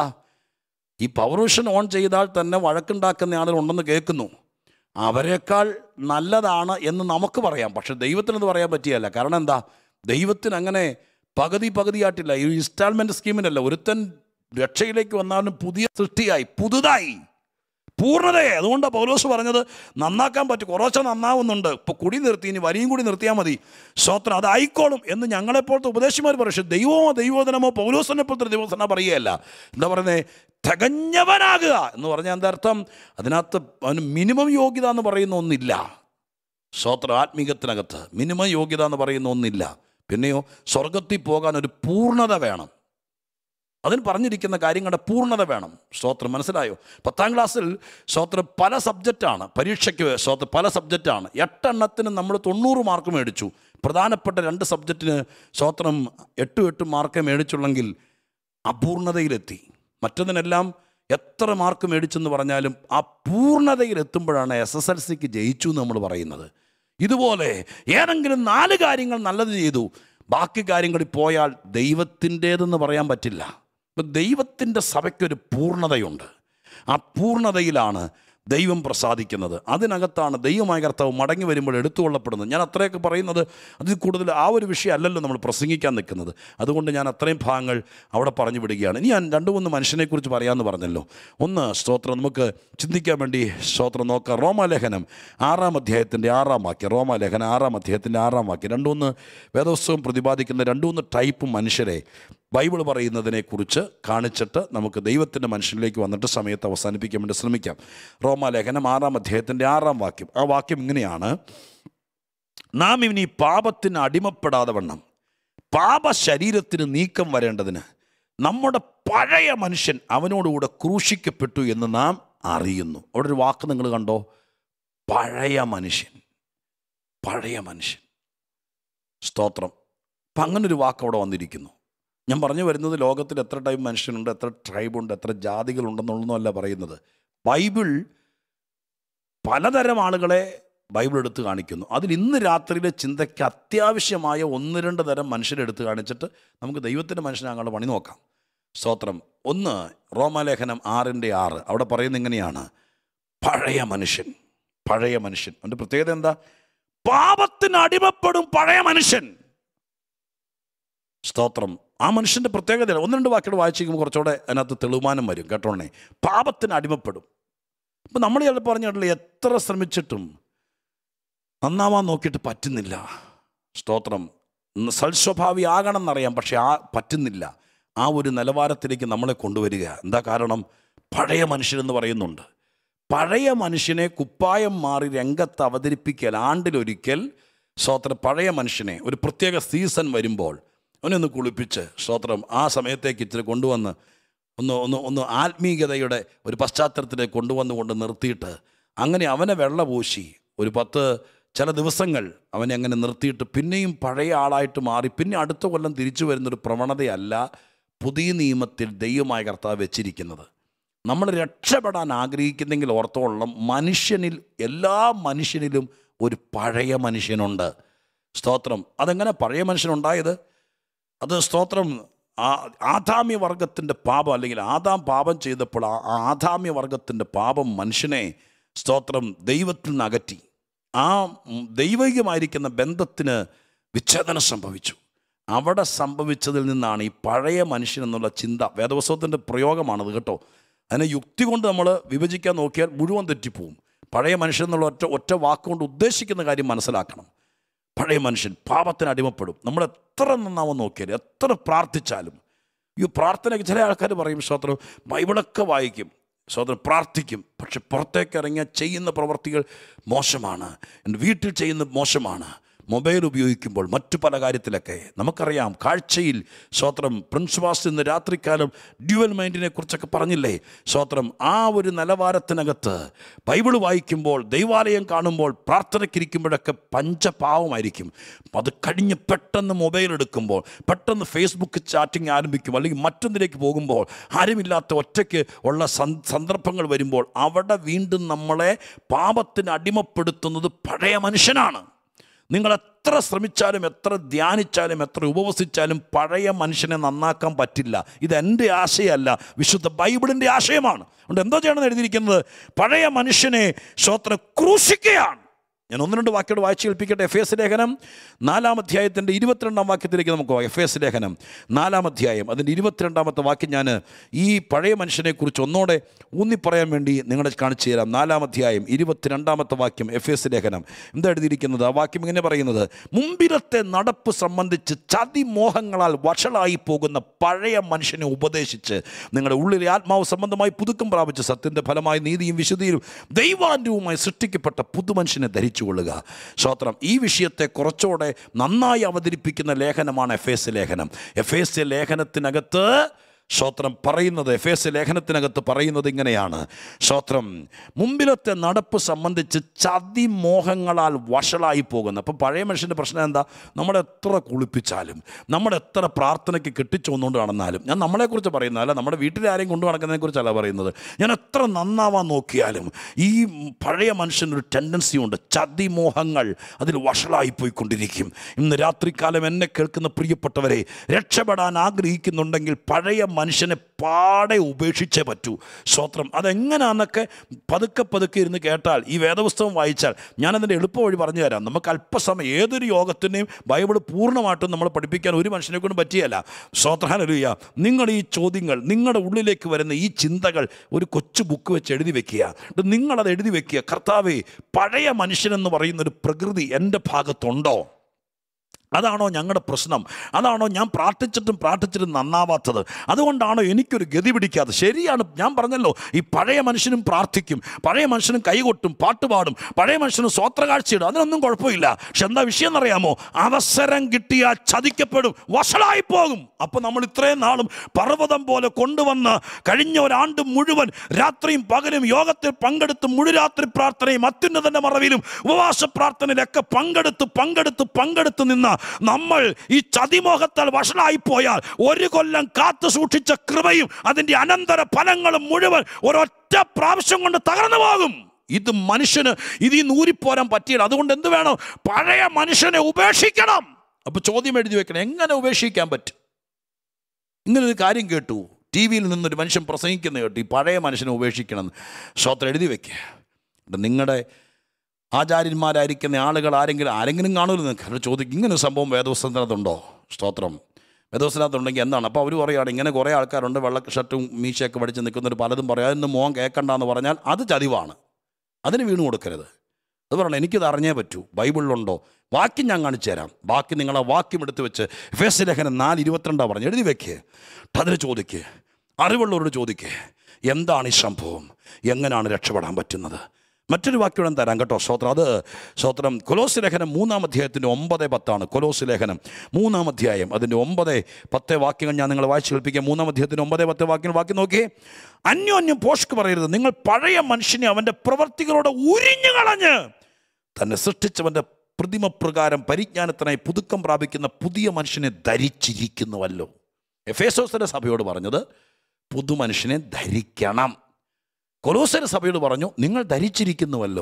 ഈ പവർ വിഷൻ ഓൺ ചെയ്താൽ തന്നെ വഴക്കുണ്ടാക്കുന്ന ആളുകളുണ്ടെന്ന് കേൾക്കുന്നു അവരെക്കാൾ നല്ലതാണ് എന്ന് നമുക്ക് പറയാം പക്ഷെ ദൈവത്തിനത് പറയാൻ പറ്റിയല്ല കാരണം എന്താ ദൈവത്തിന് അങ്ങനെ പകുതി പകുതിയായിട്ടില്ല ഈ ഇൻസ്റ്റാൾമെൻറ്റ് സ്കീമിനല്ല ഒരുത്തൻ രക്ഷയിലേക്ക് വന്നാലും പുതിയ സൃഷ്ടിയായി പുതുതായി പൂർണ്ണതയെ അതുകൊണ്ടാണ് പൗലോസ് പറഞ്ഞത് നന്നാക്കാൻ പറ്റും കുറച്ച് നന്നാവുന്നുണ്ട് ഇപ്പോൾ കുടി നിർത്തി ഇനി വരിയും കൂടി നിർത്തിയാൽ മതി സ്വത്രം അതായിക്കോളും എന്ന് ഞങ്ങളെപ്പോലത്തെ ഉപദേശിമാർ പറയും പക്ഷേ ദൈവമോ ദൈവോധനമോ പൗലോസിനെ പോലത്തെ ദൈവസന പറയുകയല്ല എന്താ പറയുന്നത് തികഞ്ഞവനാകുക എന്ന് പറഞ്ഞാൽ എന്താ അർത്ഥം അതിനകത്ത് അവന് മിനിമം യോഗ്യത എന്ന് പറയുന്ന ഒന്നില്ല സ്വത്ര ആത്മീകത്തിനകത്ത് മിനിമം യോഗ്യത എന്ന് പറയുന്ന ഒന്നില്ല പിന്നെയോ സ്വർഗത്തിൽ പോകാൻ ഒരു പൂർണ്ണത വേണം അതിന് പറഞ്ഞിരിക്കുന്ന കാര്യങ്ങളുടെ പൂർണ്ണത വേണം സ്തോത്രം മനസ്സിലായോ പത്താം ക്ലാസ്സിൽ സ്തോത്രം പല സബ്ജക്റ്റാണ് പരീക്ഷയ്ക്ക് സ്തോത്രം പല സബ്ജക്റ്റാണ് എട്ടെണ്ണത്തിന് നമ്മൾ തൊണ്ണൂറ് മാർക്ക് മേടിച്ചു പ്രധാനപ്പെട്ട രണ്ട് സബ്ജക്റ്റിന് സ്തോത്രം എട്ടും എട്ടും മാർക്കേ മേടിച്ചുള്ളെങ്കിൽ അപൂർണതയിലെത്തി മറ്റതിനെല്ലാം എത്ര മാർക്ക് മേടിച്ചെന്ന് പറഞ്ഞാലും ആ പൂർണ്ണതയിലെത്തുമ്പോഴാണ് എസ് എസ് എൽ സിക്ക് ജയിച്ചു എന്ന് നമ്മൾ പറയുന്നത് ഇതുപോലെ ഏതെങ്കിലും നാല് കാര്യങ്ങൾ നല്ലത് ചെയ്തു ബാക്കി കാര്യങ്ങളിൽ പോയാൽ ദൈവത്തിൻ്റേതെന്ന് പറയാൻ പറ്റില്ല ഇപ്പം ദൈവത്തിൻ്റെ സഭയ്ക്കൊരു പൂർണ്ണതയുണ്ട് ആ പൂർണ്ണതയിലാണ് ദൈവം പ്രസാദിക്കുന്നത് അതിനകത്താണ് ദൈവമായ കർത്താവ് മടങ്ങി വരുമ്പോൾ എടുത്തുകൊള്ളപ്പെടുന്നത് ഞാൻ അത്രയൊക്കെ പറയുന്നത് അതിൽ കൂടുതൽ ആ ഒരു വിഷയം അല്ലല്ലോ നമ്മൾ പ്രസംഗിക്കാൻ നിൽക്കുന്നത് അതുകൊണ്ട് ഞാൻ അത്രയും ഭാഗങ്ങൾ അവിടെ പറഞ്ഞു വിടുകയാണ് ഇനി ഞാൻ രണ്ട് മൂന്ന് മനുഷ്യനെക്കുറിച്ച് പറയാമെന്ന് പറഞ്ഞല്ലോ ഒന്ന് സ്തോത്രം നമുക്ക് ചിന്തിക്കാൻ വേണ്ടി സ്തോത്രം നോക്കാം റോമാലേഖനം ആറാം അധ്യായത്തിൻ്റെ ആറാം വാക്യം റോമാലേഖനം ആറാം അധ്യായത്തിൻ്റെ ആറാം വാക്യം രണ്ടുമൂന്ന് വേദോത്സവം പ്രതിപാദിക്കുന്ന രണ്ടുമൂന്ന് ടൈപ്പ് മനുഷ്യരെ ബൈബിൾ പറയുന്നതിനെക്കുറിച്ച് കാണിച്ചിട്ട് നമുക്ക് ദൈവത്തിൻ്റെ മനുഷ്യനിലേക്ക് വന്നിട്ട് സമയത്ത് അവസാനിപ്പിക്കാൻ വേണ്ടി ശ്രമിക്കാം റോമാലേഖനം ആറാം അധ്യായത്തിൻ്റെ ആറാം വാക്യം ആ വാക്യം ഇങ്ങനെയാണ് നാം ഇനി പാപത്തിന് അടിമപ്പെടാതെ വണ്ണം പാപ ശരീരത്തിന് നീക്കം വരേണ്ടതിന് നമ്മുടെ പഴയ മനുഷ്യൻ അവനോടുകൂടെ ക്രൂശിക്കപ്പെട്ടു എന്ന് നാം അറിയുന്നു അവിടെ ഒരു വാക്ക് നിങ്ങൾ കണ്ടോ പഴയ മനുഷ്യൻ പഴയ മനുഷ്യൻ സ്തോത്രം അപ്പം അങ്ങനൊരു വാക്ക് അവിടെ വന്നിരിക്കുന്നു ഞാൻ പറഞ്ഞു വരുന്നത് ലോകത്തിൽ എത്ര ടൈപ്പ് മനുഷ്യനുണ്ട് എത്ര ട്രൈബുണ്ട് എത്ര ജാതികളുണ്ടെന്നുള്ളതൊന്നുമല്ല പറയുന്നത് ബൈബിൾ പലതരം ആളുകളെ ബൈബിൾ എടുത്ത് കാണിക്കുന്നു അതിൽ ഇന്ന് രാത്രിയിലെ ചിന്തയ്ക്ക് അത്യാവശ്യമായ ഒന്ന് രണ്ട് തരം മനുഷ്യരെടുത്ത് കാണിച്ചിട്ട് നമുക്ക് ദൈവത്തിൻ്റെ മനുഷ്യനാകാനുള്ള പണി നോക്കാം സ്തോത്രം ഒന്ന് റോമാലേഖനം ആറിൻ്റെ ആറ് അവിടെ പറയുന്നത് ഇങ്ങനെയാണ് പഴയ മനുഷ്യൻ പഴയ മനുഷ്യൻ അതിൻ്റെ പ്രത്യേകത എന്താ പാപത്തിന് അടിമപ്പെടും പഴയ മനുഷ്യൻ സ്തോത്രം ആ മനുഷ്യൻ്റെ പ്രത്യേകത ഒന്ന് രണ്ട് വാക്കുകൾ വായിച്ചിരിക്കുമ്പോൾ കുറച്ചുകൂടെ അതിനകത്ത് തെളിമാനം വരും കേട്ടോണേ പാപത്തിന് അടിമപ്പെടും ഇപ്പം നമ്മൾ ചിലപ്പോൾ പറഞ്ഞിട്ടില്ല എത്ര ശ്രമിച്ചിട്ടും നന്നാവാൻ നോക്കിയിട്ട് പറ്റുന്നില്ല സ്തോത്രം ഇന്ന് സൽസ്വഭാവി ആകണം എന്നറിയാം പക്ഷെ ആ പറ്റുന്നില്ല ആ ഒരു നിലവാരത്തിലേക്ക് നമ്മളെ കൊണ്ടുവരിക എന്താ കാരണം പഴയ മനുഷ്യരെന്ന് പറയുന്നുണ്ട് പഴയ മനുഷ്യനെ കുപ്പായം മാറി രംഗത്ത് അവതരിപ്പിക്കൽ ആണ്ടിലൊരിക്കൽ സ്തോത്രം പഴയ മനുഷ്യനെ ഒരു പ്രത്യേക സീസൺ വരുമ്പോൾ അവനെ ഒന്ന് കുളിപ്പിച്ച് സ്തോത്രം ആ സമയത്തേക്ക് ഇച്ചിരി കൊണ്ടുവന്ന് ഒന്ന് ഒന്ന് ഒന്ന് ആത്മീയതയുടെ ഒരു പശ്ചാത്തലത്തിലേക്ക് കൊണ്ടുവന്ന് കൊണ്ട് നിർത്തിയിട്ട് അങ്ങനെ അവനെ വെള്ള പൂശി ഒരു പത്ത് ചില ദിവസങ്ങൾ അവനെ അങ്ങനെ നിർത്തിയിട്ട് പിന്നെയും പഴയ ആളായിട്ട് മാറി പിന്നെ അടുത്ത കൊല്ലം തിരിച്ചു വരുന്നൊരു പ്രവണതയല്ല പുതിയ നിയമത്തിൽ ദൈവമായ കർത്താവ് വെച്ചിരിക്കുന്നത് നമ്മൾ രക്ഷപ്പെടാൻ ആഗ്രഹിക്കുന്നെങ്കിൽ ഓർത്തോളം മനുഷ്യനിൽ എല്ലാ മനുഷ്യനിലും ഒരു പഴയ മനുഷ്യനുണ്ട് സ്തോത്രം അതെങ്ങനെ പഴയ മനുഷ്യനുണ്ടായത് അത് സ്തോത്രം ആ ആദാമ്യ വർഗത്തിൻ്റെ പാപം അല്ലെങ്കിൽ ആദാം പാപം ചെയ്തപ്പോൾ ആ ആ ആദാമ്യ വർഗത്തിൻ്റെ പാപം മനുഷ്യനെ സ്തോത്രം ദൈവത്തിൽ നിന്ന് അകറ്റി ആ ഉം, ദൈവികമായിരിക്കുന്ന ബന്ധത്തിന് വിച്ഛേദനം സംഭവിച്ചു അവിടെ സംഭവിച്ചതിൽ നിന്നാണ് ഈ പഴയ മനുഷ്യൻ എന്നുള്ള ചിന്ത വേദവസ്വത്തിൻ്റെ പ്രയോഗമാണത് കേട്ടോ അതിനെ യുക്തി കൊണ്ട് നമ്മൾ വിഭജിക്കാൻ നോക്കിയാൽ മുഴുവൻ തെറ്റിപ്പോവും പഴയ മനുഷ്യൻ എന്നുള്ള ഒറ്റ ഒറ്റ വാക്കുകൊണ്ട് ഉദ്ദേശിക്കുന്ന കാര്യം മനസ്സിലാക്കണം പഴയ മനുഷ്യൻ പാപത്തിന് അടിമപ്പെടും നമ്മൾ എത്ര നന്നാവും നോക്കിയാലും എത്ര പ്രാർത്ഥിച്ചാലും ഈ പ്രാർത്ഥനയ്ക്ക് ചില ആൾക്കാർ പറയും സ്തോത്രം ബൈബിളൊക്കെ വായിക്കും സ്തോത്രം പ്രാർത്ഥിക്കും പക്ഷെ പുറത്തേക്ക് ഇറങ്ങിയാൽ ചെയ്യുന്ന പ്രവർത്തികൾ മോശമാണ് എൻ്റെ വീട്ടിൽ ചെയ്യുന്ന മോശമാണ് മൊബൈൽ ഉപയോഗിക്കുമ്പോൾ മറ്റു പല കാര്യത്തിലൊക്കെ നമുക്കറിയാം കാഴ്ചയിൽ സ്വത്രം പ്രിൻസിപ്പാസ് ഇന്ന് രാത്രികാലം ഡ്യുവൽ മൈൻഡിനെ കുറിച്ചൊക്കെ പറഞ്ഞില്ലേ സ്വത്രം ആ ഒരു നിലവാരത്തിനകത്ത് ബൈബിൾ വായിക്കുമ്പോൾ ദൈവാലയം കാണുമ്പോൾ പ്രാർത്ഥനയ്ക്കിരിക്കുമ്പോഴൊക്കെ പഞ്ചപാവമായിരിക്കും അത് കഴിഞ്ഞ് പെട്ടെന്ന് മൊബൈൽ എടുക്കുമ്പോൾ പെട്ടെന്ന് ഫേസ്ബുക്ക് ചാറ്റിംഗ് ആരംഭിക്കും അല്ലെങ്കിൽ മറ്റൊന്നിലേക്ക് പോകുമ്പോൾ ആരുമില്ലാത്ത ഒറ്റയ്ക്ക് ഉള്ള സന്- സന്ദർഭങ്ങൾ വരുമ്പോൾ അവിടെ വീണ്ടും നമ്മളെ പാപത്തിന് അടിമപ്പെടുത്തുന്നത് പഴയ മനുഷ്യനാണ് നിങ്ങൾ എത്ര ശ്രമിച്ചാലും എത്ര ധ്യാനിച്ചാലും എത്ര ഉപവസിച്ചാലും പഴയ മനുഷ്യനെ നന്നാക്കാൻ പറ്റില്ല ഇത് എൻ്റെ ആശയമല്ല വിശുദ്ധ ബൈബിളിൻ്റെ ആശയമാണ് അതുകൊണ്ട് എന്തോ ചെയ്യണമെന്ന് എഴുതിയിരിക്കുന്നത് പഴയ മനുഷ്യനെ ശ്രോത്ര ക്രൂശിക്കുകയാണ് ഞാൻ ഒന്ന് രണ്ട് വാക്യോട് വായിച്ച് കേൾപ്പിക്കട്ടെ എഫ് എസ് ലേഖനം നാലാം അധ്യായത്തിൻ്റെ ഇരുപത്തിരണ്ടാം വാക്യത്തിലേക്ക് നമുക്ക് പോകാം എഫ് എസ് ലേഖനം നാലാം അധ്യായം അതിൻ്റെ ഇരുപത്തിരണ്ടാമത്തെ വാക്യം ഞാൻ ഈ പഴയ മനുഷ്യനെക്കുറിച്ച് ഒന്നോടെ ഊന്നി പറയാൻ വേണ്ടി നിങ്ങളെ കാണിച്ചു തരാം നാലാം അധ്യായം ഇരുപത്തിരണ്ടാമത്തെ വാക്യം എഫ് എസ് ലേഖനം എന്താ എഴുതിയിരിക്കുന്നത് ആ വാക്യം ഇങ്ങനെ പറയുന്നത് മുമ്പിലത്തെ നടപ്പ് സംബന്ധിച്ച് ചതിമോഹങ്ങളാൽ വഷളായി പോകുന്ന പഴയ മനുഷ്യനെ ഉപദേശിച്ച് നിങ്ങളുടെ ഉള്ളിലെ ആത്മാവ് സംബന്ധമായി പുതുക്കം പ്രാപിച്ച് സത്യൻ്റെ ഫലമായി നീതിയും വിശുദ്ധിയും ദൈവാന്യവുമായി സൃഷ്ടിക്കപ്പെട്ട പുതുമനുഷ്യനെ ധരിച്ചുകൊള്ളുക സ്തോത്രം ഈ വിഷയത്തെ കുറച്ചുകൂടെ നന്നായി അവതരിപ്പിക്കുന്ന ലേഖനമാണ് എഫ് എസ് ലേഖനം എഫ് എസ് ലേഖനത്തിനകത്ത് സ്തോത്രം പറയുന്നത് എഫ് എസ് ലേഖനത്തിനകത്ത് പറയുന്നത് ഇങ്ങനെയാണ് സ്തോത്രം മുമ്പിലത്തെ നടപ്പ് സംബന്ധിച്ച് ചതിമോഹങ്ങളാൽ വഷളായി പോകുന്നു അപ്പം പഴയ മനുഷ്യൻ്റെ പ്രശ്നം എന്താ നമ്മളെ എത്ര കുളിപ്പിച്ചാലും നമ്മുടെ എത്ര പ്രാർത്ഥനയ്ക്ക് കെട്ടിച്ചുകൊണ്ടുകൊണ്ട് നടന്നാലും ഞാൻ നമ്മളെക്കുറിച്ച് പറയുന്നത് അല്ല നമ്മുടെ വീട്ടിൽ ആരെയും കൊണ്ടു നടക്കുന്നതിനെ കുറിച്ചല്ല പറയുന്നത് ഞാൻ എത്ര നന്നാവാൻ നോക്കിയാലും ഈ പഴയ മനുഷ്യനൊരു ടെൻഡൻസി ഉണ്ട് ചതിമോഹങ്ങൾ അതിൽ വഷളായി പോയിക്കൊണ്ടിരിക്കും ഇന്ന് രാത്രികാലം എന്നെ കേൾക്കുന്ന പ്രിയപ്പെട്ടവരെ രക്ഷപ്പെടാൻ ആഗ്രഹിക്കുന്നുണ്ടെങ്കിൽ പഴയ മനുഷ്യനെ പാടെ ഉപേക്ഷിച്ചേ പറ്റൂ സ്വത്രം അതെങ്ങനെയാണെന്നൊക്കെ പതുക്കെ പതുക്കെ ഇരുന്ന് കേട്ടാൽ ഈ വേദപുസ്തകം വായിച്ചാൽ ഞാനതിൻ്റെ എളുപ്പ വഴി പറഞ്ഞു തരാം നമുക്ക് അല്പസമയം ഏതൊരു യോഗത്തിൻ്റെയും ബൈബിൾ പൂർണ്ണമായിട്ടും നമ്മൾ പഠിപ്പിക്കാൻ ഒരു മനുഷ്യനെ കൊണ്ട് പറ്റിയല്ല സ്വത്രാനലുയ്യ നിങ്ങൾ ഈ ചോദ്യങ്ങൾ നിങ്ങളുടെ ഉള്ളിലേക്ക് വരുന്ന ഈ ചിന്തകൾ ഒരു കൊച്ചു ബുക്ക് വെച്ച് എഴുതി വെക്കുക എന്നിട്ട് നിങ്ങളത് എഴുതി വെക്കുക കർത്താവേ പഴയ മനുഷ്യനെന്ന് പറയുന്ന ഒരു പ്രകൃതി എൻ്റെ ഭാഗത്തുണ്ടോ അതാണോ ഞങ്ങളുടെ പ്രശ്നം അതാണോ ഞാൻ പ്രാർത്ഥിച്ചിട്ടും പ്രാർത്ഥിച്ചിട്ടും നന്നാവാത്തത് അതുകൊണ്ടാണോ എനിക്കൊരു ഗതി പിടിക്കാതെ ശരിയാണ് ഞാൻ പറഞ്ഞല്ലോ ഈ പഴയ മനുഷ്യനും പ്രാർത്ഥിക്കും പഴയ മനുഷ്യനും കൈകൊട്ടും പാട്ടുപാടും പഴയ മനുഷ്യനും സ്വത്രകാഴ്ചയിടും അതിനൊന്നും കുഴപ്പമില്ല പക്ഷെ എന്താ വിഷയം എന്നറിയാമോ അവസരം കിട്ടിയാൽ ചതിക്കപ്പെടും വഷളായി പോകും അപ്പോൾ നമ്മൾ ഇത്രയും നാളും പർവ്വതം പോലെ കൊണ്ടുവന്ന് കഴിഞ്ഞ ഒരാണ്ട് മുഴുവൻ രാത്രിയും പകലും യോഗത്തിൽ പങ്കെടുത്ത് മുഴുരാത്രി പ്രാർത്ഥനയും അത്യുന്നതന്റെ മറവിലും ഉപവാസ പ്രാർത്ഥനയിലൊക്കെ പങ്കെടുത്ത് പങ്കെടുത്ത് പങ്കെടുത്ത് നിന്ന നമ്മൾ ഈ ചതിമോഹത്താൽ വഷളായി പോയാൽ ഒരു കൊല്ലം കാത്തു സൂക്ഷിച്ച കൃപയും അതിൻ്റെ അനന്തര ഫലങ്ങളും മുഴുവൻ ഒരൊറ്റ പ്രാവശ്യം കൊണ്ട് തകർന്നു പോകും ഇത് മനുഷ്യന് ഇതിൽ നിന്ന് ഊരിപ്പോരാൻ പറ്റിയില്ല അതുകൊണ്ട് എന്ത് വേണം പഴയ മനുഷ്യനെ ഉപേക്ഷിക്കണം അപ്പൊ ചോദ്യം എഴുതി വെക്കണം എങ്ങനെ ഉപേക്ഷിക്കാൻ പറ്റും ഇങ്ങനൊരു കാര്യം കേട്ടു ടി വിയിൽ നിന്നൊരു മനുഷ്യൻ പ്രസംഗിക്കുന്ന കേട്ടു ഈ പഴയ മനുഷ്യനെ ഉപേക്ഷിക്കണം ശ്രോത്രം എഴുതി വെക്കുക എന്നിട്ട് നിങ്ങളുടെ ആചാര്യന്മാരായിരിക്കുന്ന ആളുകൾ ആരെങ്കിലും ആരെങ്കിലും കാണുമല്ലോ നിങ്ങൾക്ക് ചോദിക്കും ഇങ്ങനെ ഒരു സംഭവം വേദവസ്തത്തിനകത്തുണ്ടോ സ്തോത്രം വേദവസ്തത്തിനകത്തുണ്ടെങ്കിൽ എന്താണ് അപ്പോൾ അവർ പറയുകയാണ് ഇങ്ങനെ കുറേ ആൾക്കാരുണ്ട് വെള്ള ഷർട്ടും മീശയൊക്കെ പഠിച്ച് നിൽക്കുന്നവർ പലതും പറയും അതൊന്നും മോൻ കേൾക്കണ്ടെന്ന് പറഞ്ഞാൽ അത് ചതിവാണ് അതിന് വീണ് കൊടുക്കരുത് അത് പറയണം എനിക്കിത് അറിഞ്ഞേ പറ്റൂ ബൈബിളിലുണ്ടോ വാക്യം ഞാൻ കാണിച്ചു തരാം ബാക്കി നിങ്ങൾ ആ വാക്യം എടുത്ത് വെച്ച് ഫേസ് ലേഖനം നാല് ഇരുപത്തിരണ്ടാണ് പറഞ്ഞു എഴുതി വെക്ക് അതിന് ചോദിക്ക് അറിവുള്ളവരോട് ചോദിക്ക് എന്താണ് ഈ സംഭവം എങ്ങനെയാണ് രക്ഷപ്പെടാൻ പറ്റുന്നത് മറ്റൊരു വാക്യം ഞാൻ തരാം കേട്ടോ സ്തോത്രം അത് സ്തോത്രം കൊലോസ് ലേഖനം മൂന്നാം അധ്യായത്തിൻ്റെ ഒമ്പത് പത്താണ് കൊലോസ് ലേഖനം മൂന്നാം അധ്യായം അതിൻ്റെ ഒമ്പത് പത്ത് വാക്യങ്ങൾ ഞാൻ നിങ്ങളെ വായിച്ച് കേൾപ്പിക്കാം മൂന്നാം അധ്യായത്തിൻ്റെ ഒമ്പത് പത്ത് വാക്യങ്ങൾ വാക്യം നോക്കി അന്യോന്യം പോഷ്ക്ക് പറയരുത് നിങ്ങൾ പഴയ മനുഷ്യനെ അവൻ്റെ പ്രവർത്തികളോട് ഉരിഞ്ഞു കളഞ്ഞ് തന്നെ സൃഷ്ടിച്ചവൻ്റെ പ്രതിമപ്രകാരം പരിജ്ഞാനത്തിനായി പുതുക്കം പ്രാപിക്കുന്ന പുതിയ മനുഷ്യനെ ധരിച്ചിരിക്കുന്നുവല്ലോ എഫേസോസിൻ്റെ സഭയോട് പറഞ്ഞത് പുതുമനുഷ്യനെ ധരിക്കണം കൊലോസര സഭയോട് പറഞ്ഞു നിങ്ങൾ ധരിച്ചിരിക്കുന്നുവല്ലോ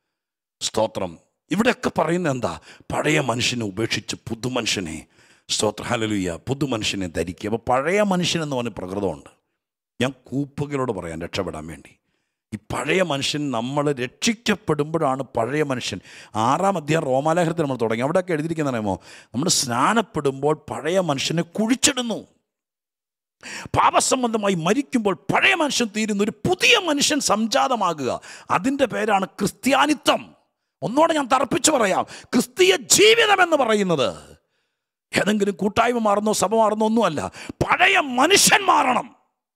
സ്തോത്രം ഇവിടെയൊക്കെ പറയുന്നത് എന്താ പഴയ മനുഷ്യനെ ഉപേക്ഷിച്ച് പുതുമനുഷ്യനെ സ്തോത്ര ഹലലുയ്യ പുതുമനുഷ്യനെ ധരിക്കുക അപ്പോൾ പഴയ മനുഷ്യൻ എന്ന് പറഞ്ഞ പ്രകൃതമുണ്ട് ഞാൻ കൂപ്പുകളോട് പറയാൻ രക്ഷപ്പെടാൻ വേണ്ടി ഈ പഴയ മനുഷ്യൻ നമ്മൾ രക്ഷിക്കപ്പെടുമ്പോഴാണ് പഴയ മനുഷ്യൻ ആറാം അധ്യായം റോമാലേഖനത്തിൽ നമ്മൾ തുടങ്ങി അവിടെയൊക്കെ എഴുതിയിരിക്കുന്ന അറിയാമോ നമ്മൾ സ്നാനപ്പെടുമ്പോൾ പഴയ മനുഷ്യനെ കുഴിച്ചിടുന്നു പാപസംബന്ധമായി മരിക്കുമ്പോൾ പഴയ മനുഷ്യൻ തീരുന്ന ഒരു പുതിയ മനുഷ്യൻ സംജാതമാകുക അതിൻ്റെ പേരാണ് ക്രിസ്ത്യാനിത്വം ഒന്നോടെ ഞാൻ തർപ്പിച്ചു പറയാം ക്രിസ്തീയ ജീവിതം എന്ന് പറയുന്നത് ഏതെങ്കിലും കൂട്ടായ്മ മാറുന്നോ സഭ മാറുന്നോ ഒന്നുമല്ല പഴയ മനുഷ്യൻ മാറണം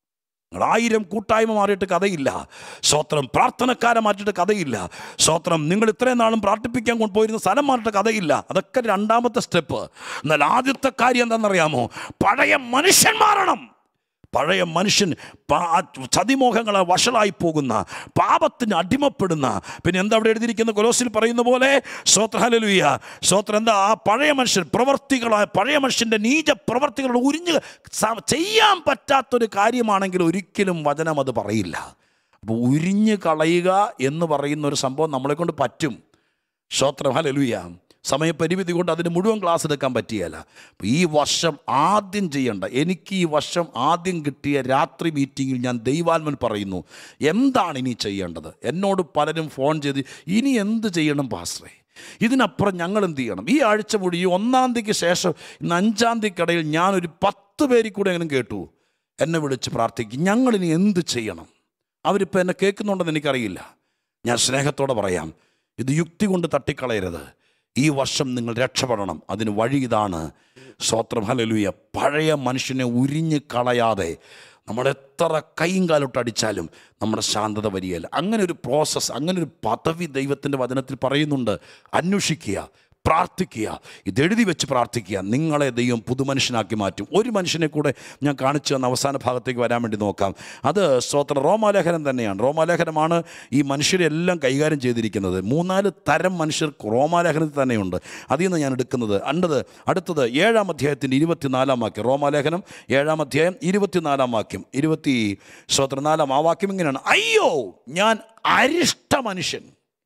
നിങ്ങൾ ആയിരം കൂട്ടായ്മ മാറിയിട്ട് കഥയില്ല സ്വത്രം പ്രാർത്ഥനക്കാരെ മാറ്റിയിട്ട് കഥയില്ല സ്വത്രം നിങ്ങൾ ഇത്രയും നാളും പ്രാർത്ഥിപ്പിക്കാൻ കൊണ്ട് പോയിരുന്ന സ്ഥലം മാറിയിട്ട് കഥയില്ല അതൊക്കെ രണ്ടാമത്തെ സ്റ്റെപ്പ് എന്നാൽ ആദ്യത്തെ കാര്യം എന്താണെന്നറിയാമോ പഴയ മനുഷ്യൻ മാറണം പഴയ മനുഷ്യൻ പാ- ചതിമോഹങ്ങളെ വഷളായി പോകുന്ന പാപത്തിന് അടിമപ്പെടുന്ന പിന്നെ എന്താ അവിടെ എഴുതിയിരിക്കുന്ന കൊലോസിൽ പറയുന്ന പോലെ സ്വത്രഹലലുയ സ്വത്ര എന്താ ആ പഴയ മനുഷ്യൻ പ്രവർത്തികളായ പഴയ മനുഷ്യൻ്റെ നീച പ്രവർത്തികളുടെ ഉരിഞ്ഞ് സ- ചെയ്യാൻ പറ്റാത്തൊരു കാര്യമാണെങ്കിൽ ഒരിക്കലും വചനം അത് പറയില്ല അപ്പോൾ ഉരിഞ്ഞ് കളയുക എന്ന് പറയുന്ന ഒരു സംഭവം നമ്മളെ കൊണ്ട് പറ്റും ശ്രോത്രം ഹലലുയ സമയപരിമിതി കൊണ്ട് അതിന് മുഴുവൻ ക്ലാസ് എടുക്കാൻ പറ്റിയല്ല അപ്പോൾ ഈ വർഷം ആദ്യം ചെയ്യേണ്ട എനിക്ക് ഈ വർഷം ആദ്യം കിട്ടിയ രാത്രി മീറ്റിങ്ങിൽ ഞാൻ ദൈവാത്മൻ പറയുന്നു എന്താണ് ഇനി ചെയ്യേണ്ടത് എന്നോട് പലരും ഫോൺ ചെയ്ത് ഇനി എന്ത് ചെയ്യണം പാസ്റ്ററേ ഇതിനപ്പുറം ഞങ്ങൾ എന്ത് ചെയ്യണം ഈ ആഴ്ച മുഴുവൻ ഈ ഒന്നാം തീയതിക്ക് ശേഷം ഇന്ന് അഞ്ചാം തീയതിക്കിടയിൽ ഞാനൊരു പത്ത് പേരിൽ കൂടെ എങ്ങനെ കേട്ടു എന്നെ വിളിച്ച് പ്രാർത്ഥിക്കും ഞങ്ങളിനി എന്ത് ചെയ്യണം അവരിപ്പോൾ എന്നെ കേൾക്കുന്നുണ്ടെന്ന് എനിക്കറിയില്ല ഞാൻ സ്നേഹത്തോടെ പറയാം ഇത് യുക്തി കൊണ്ട് തട്ടിക്കളയരുത് ഈ വർഷം നിങ്ങൾ രക്ഷപ്പെടണം അതിന് വഴി ഇതാണ് സ്വത്രം ഹലലുയ പഴയ മനുഷ്യനെ ഉരിഞ്ഞ് കളയാതെ നമ്മൾ എത്ര കൈയും കാലോട്ട് അടിച്ചാലും നമ്മുടെ ശാന്തത വരികയില്ല അങ്ങനെ ഒരു പ്രോസസ്സ് അങ്ങനെ ഒരു പദവി ദൈവത്തിൻ്റെ വചനത്തിൽ പറയുന്നുണ്ട് അന്വേഷിക്കുക പ്രാർത്ഥിക്കുക ഇതെഴുതി വെച്ച് പ്രാർത്ഥിക്കുക നിങ്ങളെ ദൈവം പുതുമനുഷ്യനാക്കി മാറ്റും ഒരു മനുഷ്യനെ കൂടെ ഞാൻ കാണിച്ചു തന്ന അവസാന ഭാഗത്തേക്ക് വരാൻ വേണ്ടി നോക്കാം അത് സ്തോത്ര റോമാലേഖനം തന്നെയാണ് റോമാലേഖനമാണ് ഈ മനുഷ്യരെല്ലാം കൈകാര്യം ചെയ്തിരിക്കുന്നത് മൂന്നാല് തരം മനുഷ്യർ റോമാലേഖനത്തിൽ തന്നെയുണ്ട് അതിൽ നിന്ന് ഞാൻ എടുക്കുന്നത് അണ്ടത് അടുത്തത് ഏഴാം അധ്യായത്തിൻ്റെ ഇരുപത്തിനാലാം വാക്യം റോമാലേഖനം ഏഴാം അധ്യായം ഇരുപത്തിനാലാം വാക്യം ഇരുപത്തി സ്തോത്ര നാലാം ആ വാക്യം ഇങ്ങനെയാണ് അയ്യോ ഞാൻ അരിഷ്ട മനുഷ്യൻ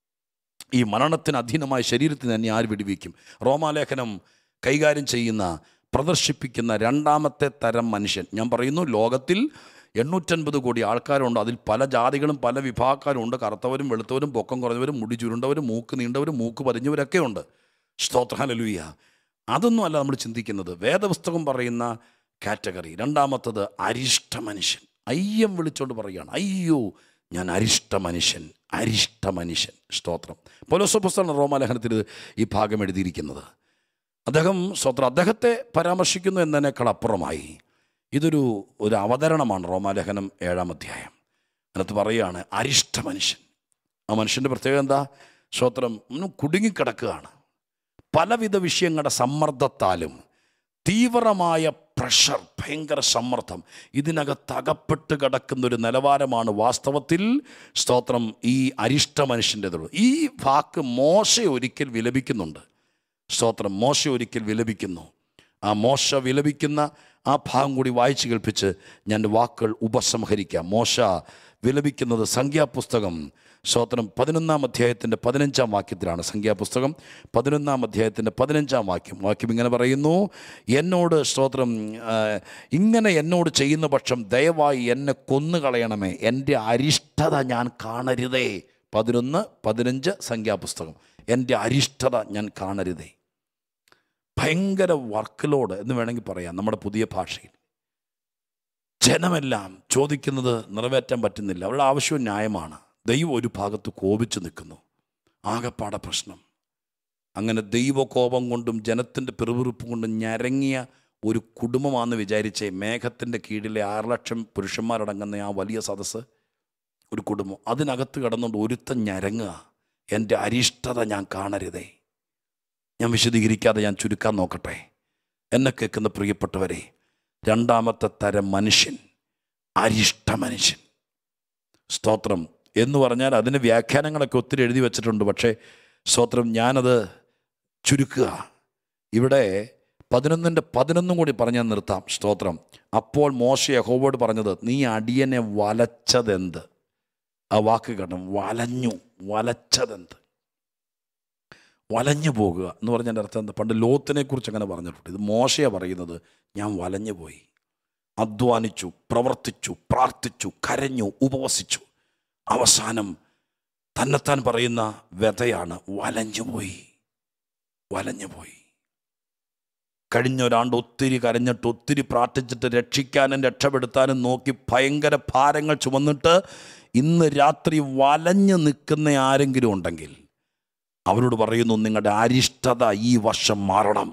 ഈ മരണത്തിന് അധീനമായ ശരീരത്തിന് തന്നെ ആര് വിടുവിക്കും റോമാലേഖനം കൈകാര്യം ചെയ്യുന്ന പ്രദർശിപ്പിക്കുന്ന രണ്ടാമത്തെ തരം മനുഷ്യൻ ഞാൻ പറയുന്നു ലോകത്തിൽ എണ്ണൂറ്റൻപത് കോടി ആൾക്കാരുണ്ട് അതിൽ പല ജാതികളും പല വിഭാഗക്കാരും ഉണ്ട് കറുത്തവരും വെളുത്തവരും പൊക്കം കുറഞ്ഞവരും മുടി ചുരുണ്ടവരും മൂക്ക് നീണ്ടവരും മൂക്ക് പതിഞ്ഞവരൊക്കെ ഉണ്ട് സ്തോത്രഹലലുയ്യ അതൊന്നും അല്ല നമ്മൾ ചിന്തിക്കുന്നത് വേദപുസ്തകം പറയുന്ന കാറ്റഗറി രണ്ടാമത്തത് അരിഷ്ട മനുഷ്യൻ അയ്യം വിളിച്ചോണ്ട് പറയുകയാണ് അയ്യോ ഞാൻ അരിഷ്ട മനുഷ്യൻ അരിഷ്ട മനുഷ്യൻ സ്തോത്രം പോലോസോ പുസ്തകം റോമാലേഖനത്തിൽ ഈ ഭാഗം എഴുതിയിരിക്കുന്നത് അദ്ദേഹം സ്തോത്രം അദ്ദേഹത്തെ പരാമർശിക്കുന്നു എന്നതിനേക്കാൾ അപ്പുറമായി ഇതൊരു ഒരു അവതരണമാണ് റോമാലേഖനം ഏഴാം അധ്യായം അതിനകത്ത് പറയുകയാണ് അരിഷ്ട മനുഷ്യൻ ആ മനുഷ്യൻ്റെ പ്രത്യേകത എന്താ സ്തോത്രം ഒന്ന് കുടുങ്ങിക്കിടക്കുകയാണ് പലവിധ വിഷയങ്ങളുടെ സമ്മർദ്ദത്താലും തീവ്രമായ പ്രഷർ ഭയങ്കര സമ്മർദ്ദം ഇതിനകത്ത് അകപ്പെട്ട് കിടക്കുന്ന ഒരു നിലവാരമാണ് വാസ്തവത്തിൽ സ്തോത്രം ഈ അരിഷ്ട മനുഷ്യൻ്റെതുള്ളൂ ഈ വാക്ക് മോശ ഒരിക്കൽ വിലപിക്കുന്നുണ്ട് സ്തോത്രം മോശ ഒരിക്കൽ വിലപിക്കുന്നു ആ മോശ വിലപിക്കുന്ന ആ ഭാഗം കൂടി വായിച്ചു കേൾപ്പിച്ച് ഞാൻ വാക്കുകൾ ഉപസംഹരിക്കാം മോശ വിലപിക്കുന്നത് സംഖ്യാപുസ്തകം സ്തോത്രം പതിനൊന്നാം അധ്യായത്തിൻ്റെ പതിനഞ്ചാം വാക്യത്തിലാണ് സംഖ്യാപുസ്തകം പതിനൊന്നാം അധ്യായത്തിൻ്റെ പതിനഞ്ചാം വാക്യം വാക്യം ഇങ്ങനെ പറയുന്നു എന്നോട് സ്തോത്രം ആ, ഇങ്ങനെ എന്നോട് ചെയ്യുന്ന പക്ഷം ദയവായി എന്നെ കൊന്നുകളയണമേ എൻ്റെ അരിഷ്ടത ഞാൻ കാണരുതേ പതിനൊന്ന് പതിനഞ്ച് സംഖ്യാപുസ്തകം എൻ്റെ അരിഷ്ടത ഞാൻ കാണരുതേ ഭയങ്കര വർക്ക് ലോഡ് എന്ന് വേണമെങ്കിൽ പറയാം നമ്മുടെ പുതിയ ഭാഷയിൽ ജനമെല്ലാം ചോദിക്കുന്നത് നിറവേറ്റാൻ പറ്റുന്നില്ല അവരുടെ ആവശ്യവും ന്യായമാണ് ദൈവം ഒരു ഭാഗത്ത് കോപിച്ച് നിൽക്കുന്നു ആകപ്പാടെ പ്രശ്നം അങ്ങനെ ദൈവകോപം കൊണ്ടും ജനത്തിൻ്റെ പിറുപിറുപ്പ് കൊണ്ടും ഞരങ്ങിയ ഒരു കുടുംബമാണെന്ന് വിചാരിച്ചേ മേഘത്തിൻ്റെ കീഴിലെ ആറ് ലക്ഷം പുരുഷന്മാരടങ്ങുന്ന ആ വലിയ സദസ്സ് ഒരു കുടുംബം അതിനകത്ത് കിടന്നുകൊണ്ട് ഒരുത്തൻ ഞരങ്ങുക എൻ്റെ അരിഷ്ടത ഞാൻ കാണരുതേ ഞാൻ വിശദീകരിക്കാതെ ഞാൻ ചുരുക്കാൻ നോക്കട്ടെ എന്നെ കേൾക്കുന്ന പ്രിയപ്പെട്ടവരെ രണ്ടാമത്തെ തരം മനുഷ്യൻ അരിഷ്ട മനുഷ്യൻ സ്തോത്രം എന്ന് പറഞ്ഞാൽ അതിന് വ്യാഖ്യാനങ്ങളൊക്കെ ഒത്തിരി എഴുതി വെച്ചിട്ടുണ്ട് പക്ഷേ സ്തോത്രം ഞാനത് ചുരുക്കുക ഇവിടെ പതിനൊന്നിൻ്റെ പതിനൊന്നും കൂടി പറഞ്ഞാൽ നിർത്താം സ്തോത്രം അപ്പോൾ മോശ യഹോവോട് പറഞ്ഞത് നീ അടിയനെ വലച്ചതെന്ത് ആ വാക്ക് കേട്ടോ വലഞ്ഞു വലച്ചതെന്ത് വലഞ്ഞു പോകുക എന്ന് പറഞ്ഞതിൻ്റെ അർത്ഥം എന്താ പണ്ട് ലോത്തിനെ കുറിച്ച് അങ്ങനെ പറഞ്ഞിട്ടുണ്ട് ഇത് മോശയാണ് പറയുന്നത് ഞാൻ വലഞ്ഞു പോയി അധ്വാനിച്ചു പ്രവർത്തിച്ചു പ്രാർത്ഥിച്ചു കരഞ്ഞു ഉപവസിച്ചു അവസാനം തന്നെത്താൻ പറയുന്ന വ്യതയാണ് വലഞ്ഞുപോയി വലഞ്ഞുപോയി കഴിഞ്ഞ ഒരാണ്ട് ഒത്തിരി കരഞ്ഞിട്ട് ഒത്തിരി പ്രാർത്ഥിച്ചിട്ട് രക്ഷിക്കാനും രക്ഷപ്പെടുത്താനും നോക്കി ഭയങ്കര ഭാരങ്ങൾ ചുമന്നിട്ട് ഇന്ന് രാത്രി വലഞ്ഞു നിൽക്കുന്ന ആരെങ്കിലും ഉണ്ടെങ്കിൽ അവരോട് പറയുന്നു നിങ്ങളുടെ അരിഷ്ടത ഈ വർഷം മാറണം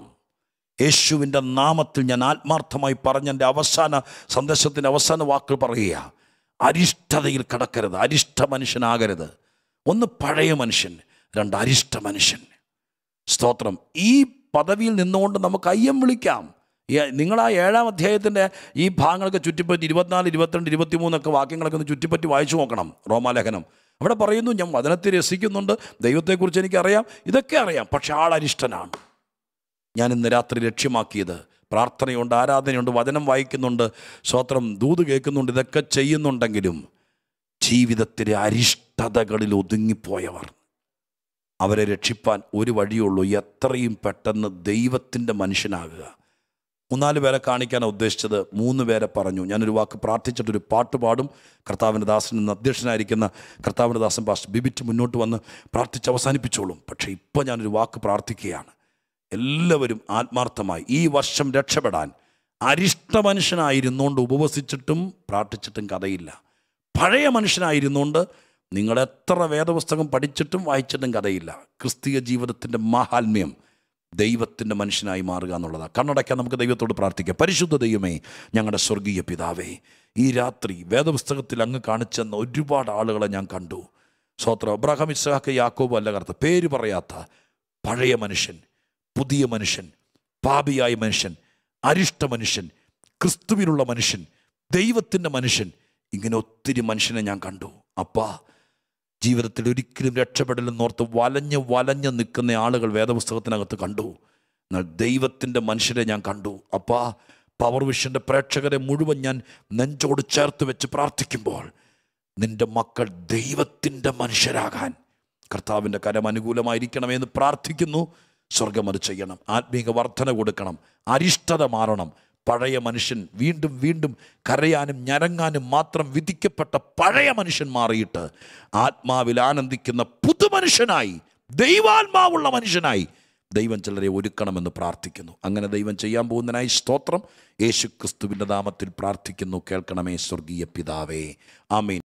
യേശുവിൻ്റെ നാമത്തിൽ ഞാൻ ആത്മാർത്ഥമായി പറഞ്ഞ എൻ്റെ അവസാന സന്ദേശത്തിൻ്റെ അവസാന വാക്കുകൾ പറയുക അരിഷ്ടതയിൽ കടക്കരുത് അരിഷ്ട മനുഷ്യനാകരുത് ഒന്ന് പഴയ മനുഷ്യൻ രണ്ട് അരിഷ്ട മനുഷ്യൻ സ്തോത്രം ഈ പദവിയിൽ നിന്നുകൊണ്ട് നമുക്ക് അയ്യം വിളിക്കാം ഈ- നിങ്ങൾ ആ ഏഴാം അധ്യായത്തിൻ്റെ ഈ ഭാഗങ്ങളൊക്കെ ചുറ്റിപ്പറ്റി ഇരുപത്തിനാല് ഇരുപത്തിരണ്ട് ഇരുപത്തിമൂന്നൊക്കെ വാക്യങ്ങളൊക്കെ ഒന്ന് ചുറ്റിപ്പറ്റി വായിച്ചു നോക്കണം റോമാലേഖനം അവിടെ പറയുന്നു ഞാൻ വചനത്തെ രസിക്കുന്നുണ്ട് ദൈവത്തെക്കുറിച്ച് എനിക്കറിയാം ഇതൊക്കെ അറിയാം പക്ഷെ ആളരിഷ്ടനാണ് ഞാൻ ഇന്ന് രാത്രി ലക്ഷ്യമാക്കിയത് പ്രാർത്ഥനയുണ്ട് ആരാധനയുണ്ട് വചനം വായിക്കുന്നുണ്ട് സ്വത്രം ദൂത് കേൾക്കുന്നുണ്ട് ഇതൊക്കെ ചെയ്യുന്നുണ്ടെങ്കിലും ജീവിതത്തിലെ അരിഷ്ടതകളിൽ ഒതുങ്ങിപ്പോയവർ അവരെ രക്ഷിപ്പാൻ ഒരു വഴിയുള്ളൂ എത്രയും പെട്ടെന്ന് ദൈവത്തിൻ്റെ മനുഷ്യനാകുക മൂന്നാല് പേരെ കാണിക്കാനാണ് ഉദ്ദേശിച്ചത് മൂന്ന് പേരെ പറഞ്ഞു ഞാനൊരു വാക്ക് പ്രാർത്ഥിച്ചിട്ടൊരു പാട്ട് പാടും കർത്താവിൻ്റെ ദാസൻ ഇന്ന് അധ്യക്ഷനായിരിക്കുന്ന കർത്താവിൻ്റെ ദാസൻ പാസ്റ്റർ ബിബിറ്റ് മുന്നോട്ട് വന്ന് പ്രാർത്ഥിച്ച് അവസാനിപ്പിച്ചോളും പക്ഷേ ഇപ്പോൾ ഞാനൊരു വാക്ക് പ്രാർത്ഥിക്കുകയാണ് എല്ലാവരും ആത്മാർത്ഥമായി ഈ വർഷം രക്ഷപ്പെടാൻ അരിഷ്ട മനുഷ്യനായിരുന്നുകൊണ്ട് ഉപവസിച്ചിട്ടും പ്രാർത്ഥിച്ചിട്ടും കഥയില്ല പഴയ മനുഷ്യനായിരുന്നുകൊണ്ട് നിങ്ങൾ എത്ര വേദപുസ്തകം പഠിച്ചിട്ടും വായിച്ചിട്ടും കഥയില്ല ക്രിസ്തീയ ജീവിതത്തിൻ്റെ മാഹാത്മ്യം ദൈവത്തിൻ്റെ മനുഷ്യനായി മാറുക എന്നുള്ളതാണ് കണ്ണടയ്ക്കാൻ നമുക്ക് ദൈവത്തോട് പ്രാർത്ഥിക്കാം പരിശുദ്ധ ദൈവമേ ഞങ്ങളുടെ സ്വർഗീയ പിതാവേ ഈ രാത്രി വേദപുസ്തകത്തിൽ അങ്ങ് കാണിച്ചെന്ന ഒരുപാട് ആളുകളെ ഞാൻ കണ്ടു സ്വോത്രം അബ്രഹാം ഇസ്ഹാക്ക് യാക്കോബ് അല്ല കർത്ത പേര് പറയാത്ത പഴയ മനുഷ്യൻ പുതിയ മനുഷ്യൻ പാപിയായ മനുഷ്യൻ അരിഷ്ട മനുഷ്യൻ ക്രിസ്തുവിനുള്ള മനുഷ്യൻ ദൈവത്തിൻ്റെ മനുഷ്യൻ ഇങ്ങനെ ഒത്തിരി മനുഷ്യനെ ഞാൻ കണ്ടു അപ്പാ ജീവിതത്തിൽ ഒരിക്കലും രക്ഷപ്പെടലെന്നോർത്ത് വലഞ്ഞ് വലഞ്ഞ് നിൽക്കുന്ന ആളുകൾ വേദപുസ്തകത്തിനകത്ത് കണ്ടു എന്നാൽ ദൈവത്തിൻ്റെ മനുഷ്യരെ ഞാൻ കണ്ടു അപ്പാ പവർ വിഷൻ്റെ പ്രേക്ഷകരെ മുഴുവൻ ഞാൻ നെഞ്ചോട് ചേർത്ത് വെച്ച് പ്രാർത്ഥിക്കുമ്പോൾ നിന്റെ മക്കൾ ദൈവത്തിൻ്റെ മനുഷ്യരാകാൻ കർത്താവിൻ്റെ കരം അനുകൂലമായിരിക്കണമെന്ന് പ്രാർത്ഥിക്കുന്നു സ്വർഗം അത് ചെയ്യണം ആത്മീക വർധന കൊടുക്കണം അരിഷ്ടത മാറണം പഴയ മനുഷ്യൻ വീണ്ടും വീണ്ടും കരയാനും ഞരങ്ങാനും മാത്രം വിധിക്കപ്പെട്ട പഴയ മനുഷ്യൻ മാറിയിട്ട് ആത്മാവിൽ ആനന്ദിക്കുന്ന പുതുമനുഷ്യനായി ദൈവാത്മാവുള്ള മനുഷ്യനായി ദൈവം ചിലരെ ഒരുക്കണമെന്ന് പ്രാർത്ഥിക്കുന്നു അങ്ങനെ ദൈവം ചെയ്യാൻ പോകുന്നതിനായി സ്തോത്രം യേശു ക്രിസ്തുവിൻ്റെ നാമത്തിൽ പ്രാർത്ഥിക്കുന്നു കേൾക്കണമേ സ്വർഗീയ പിതാവേ ആമീൻ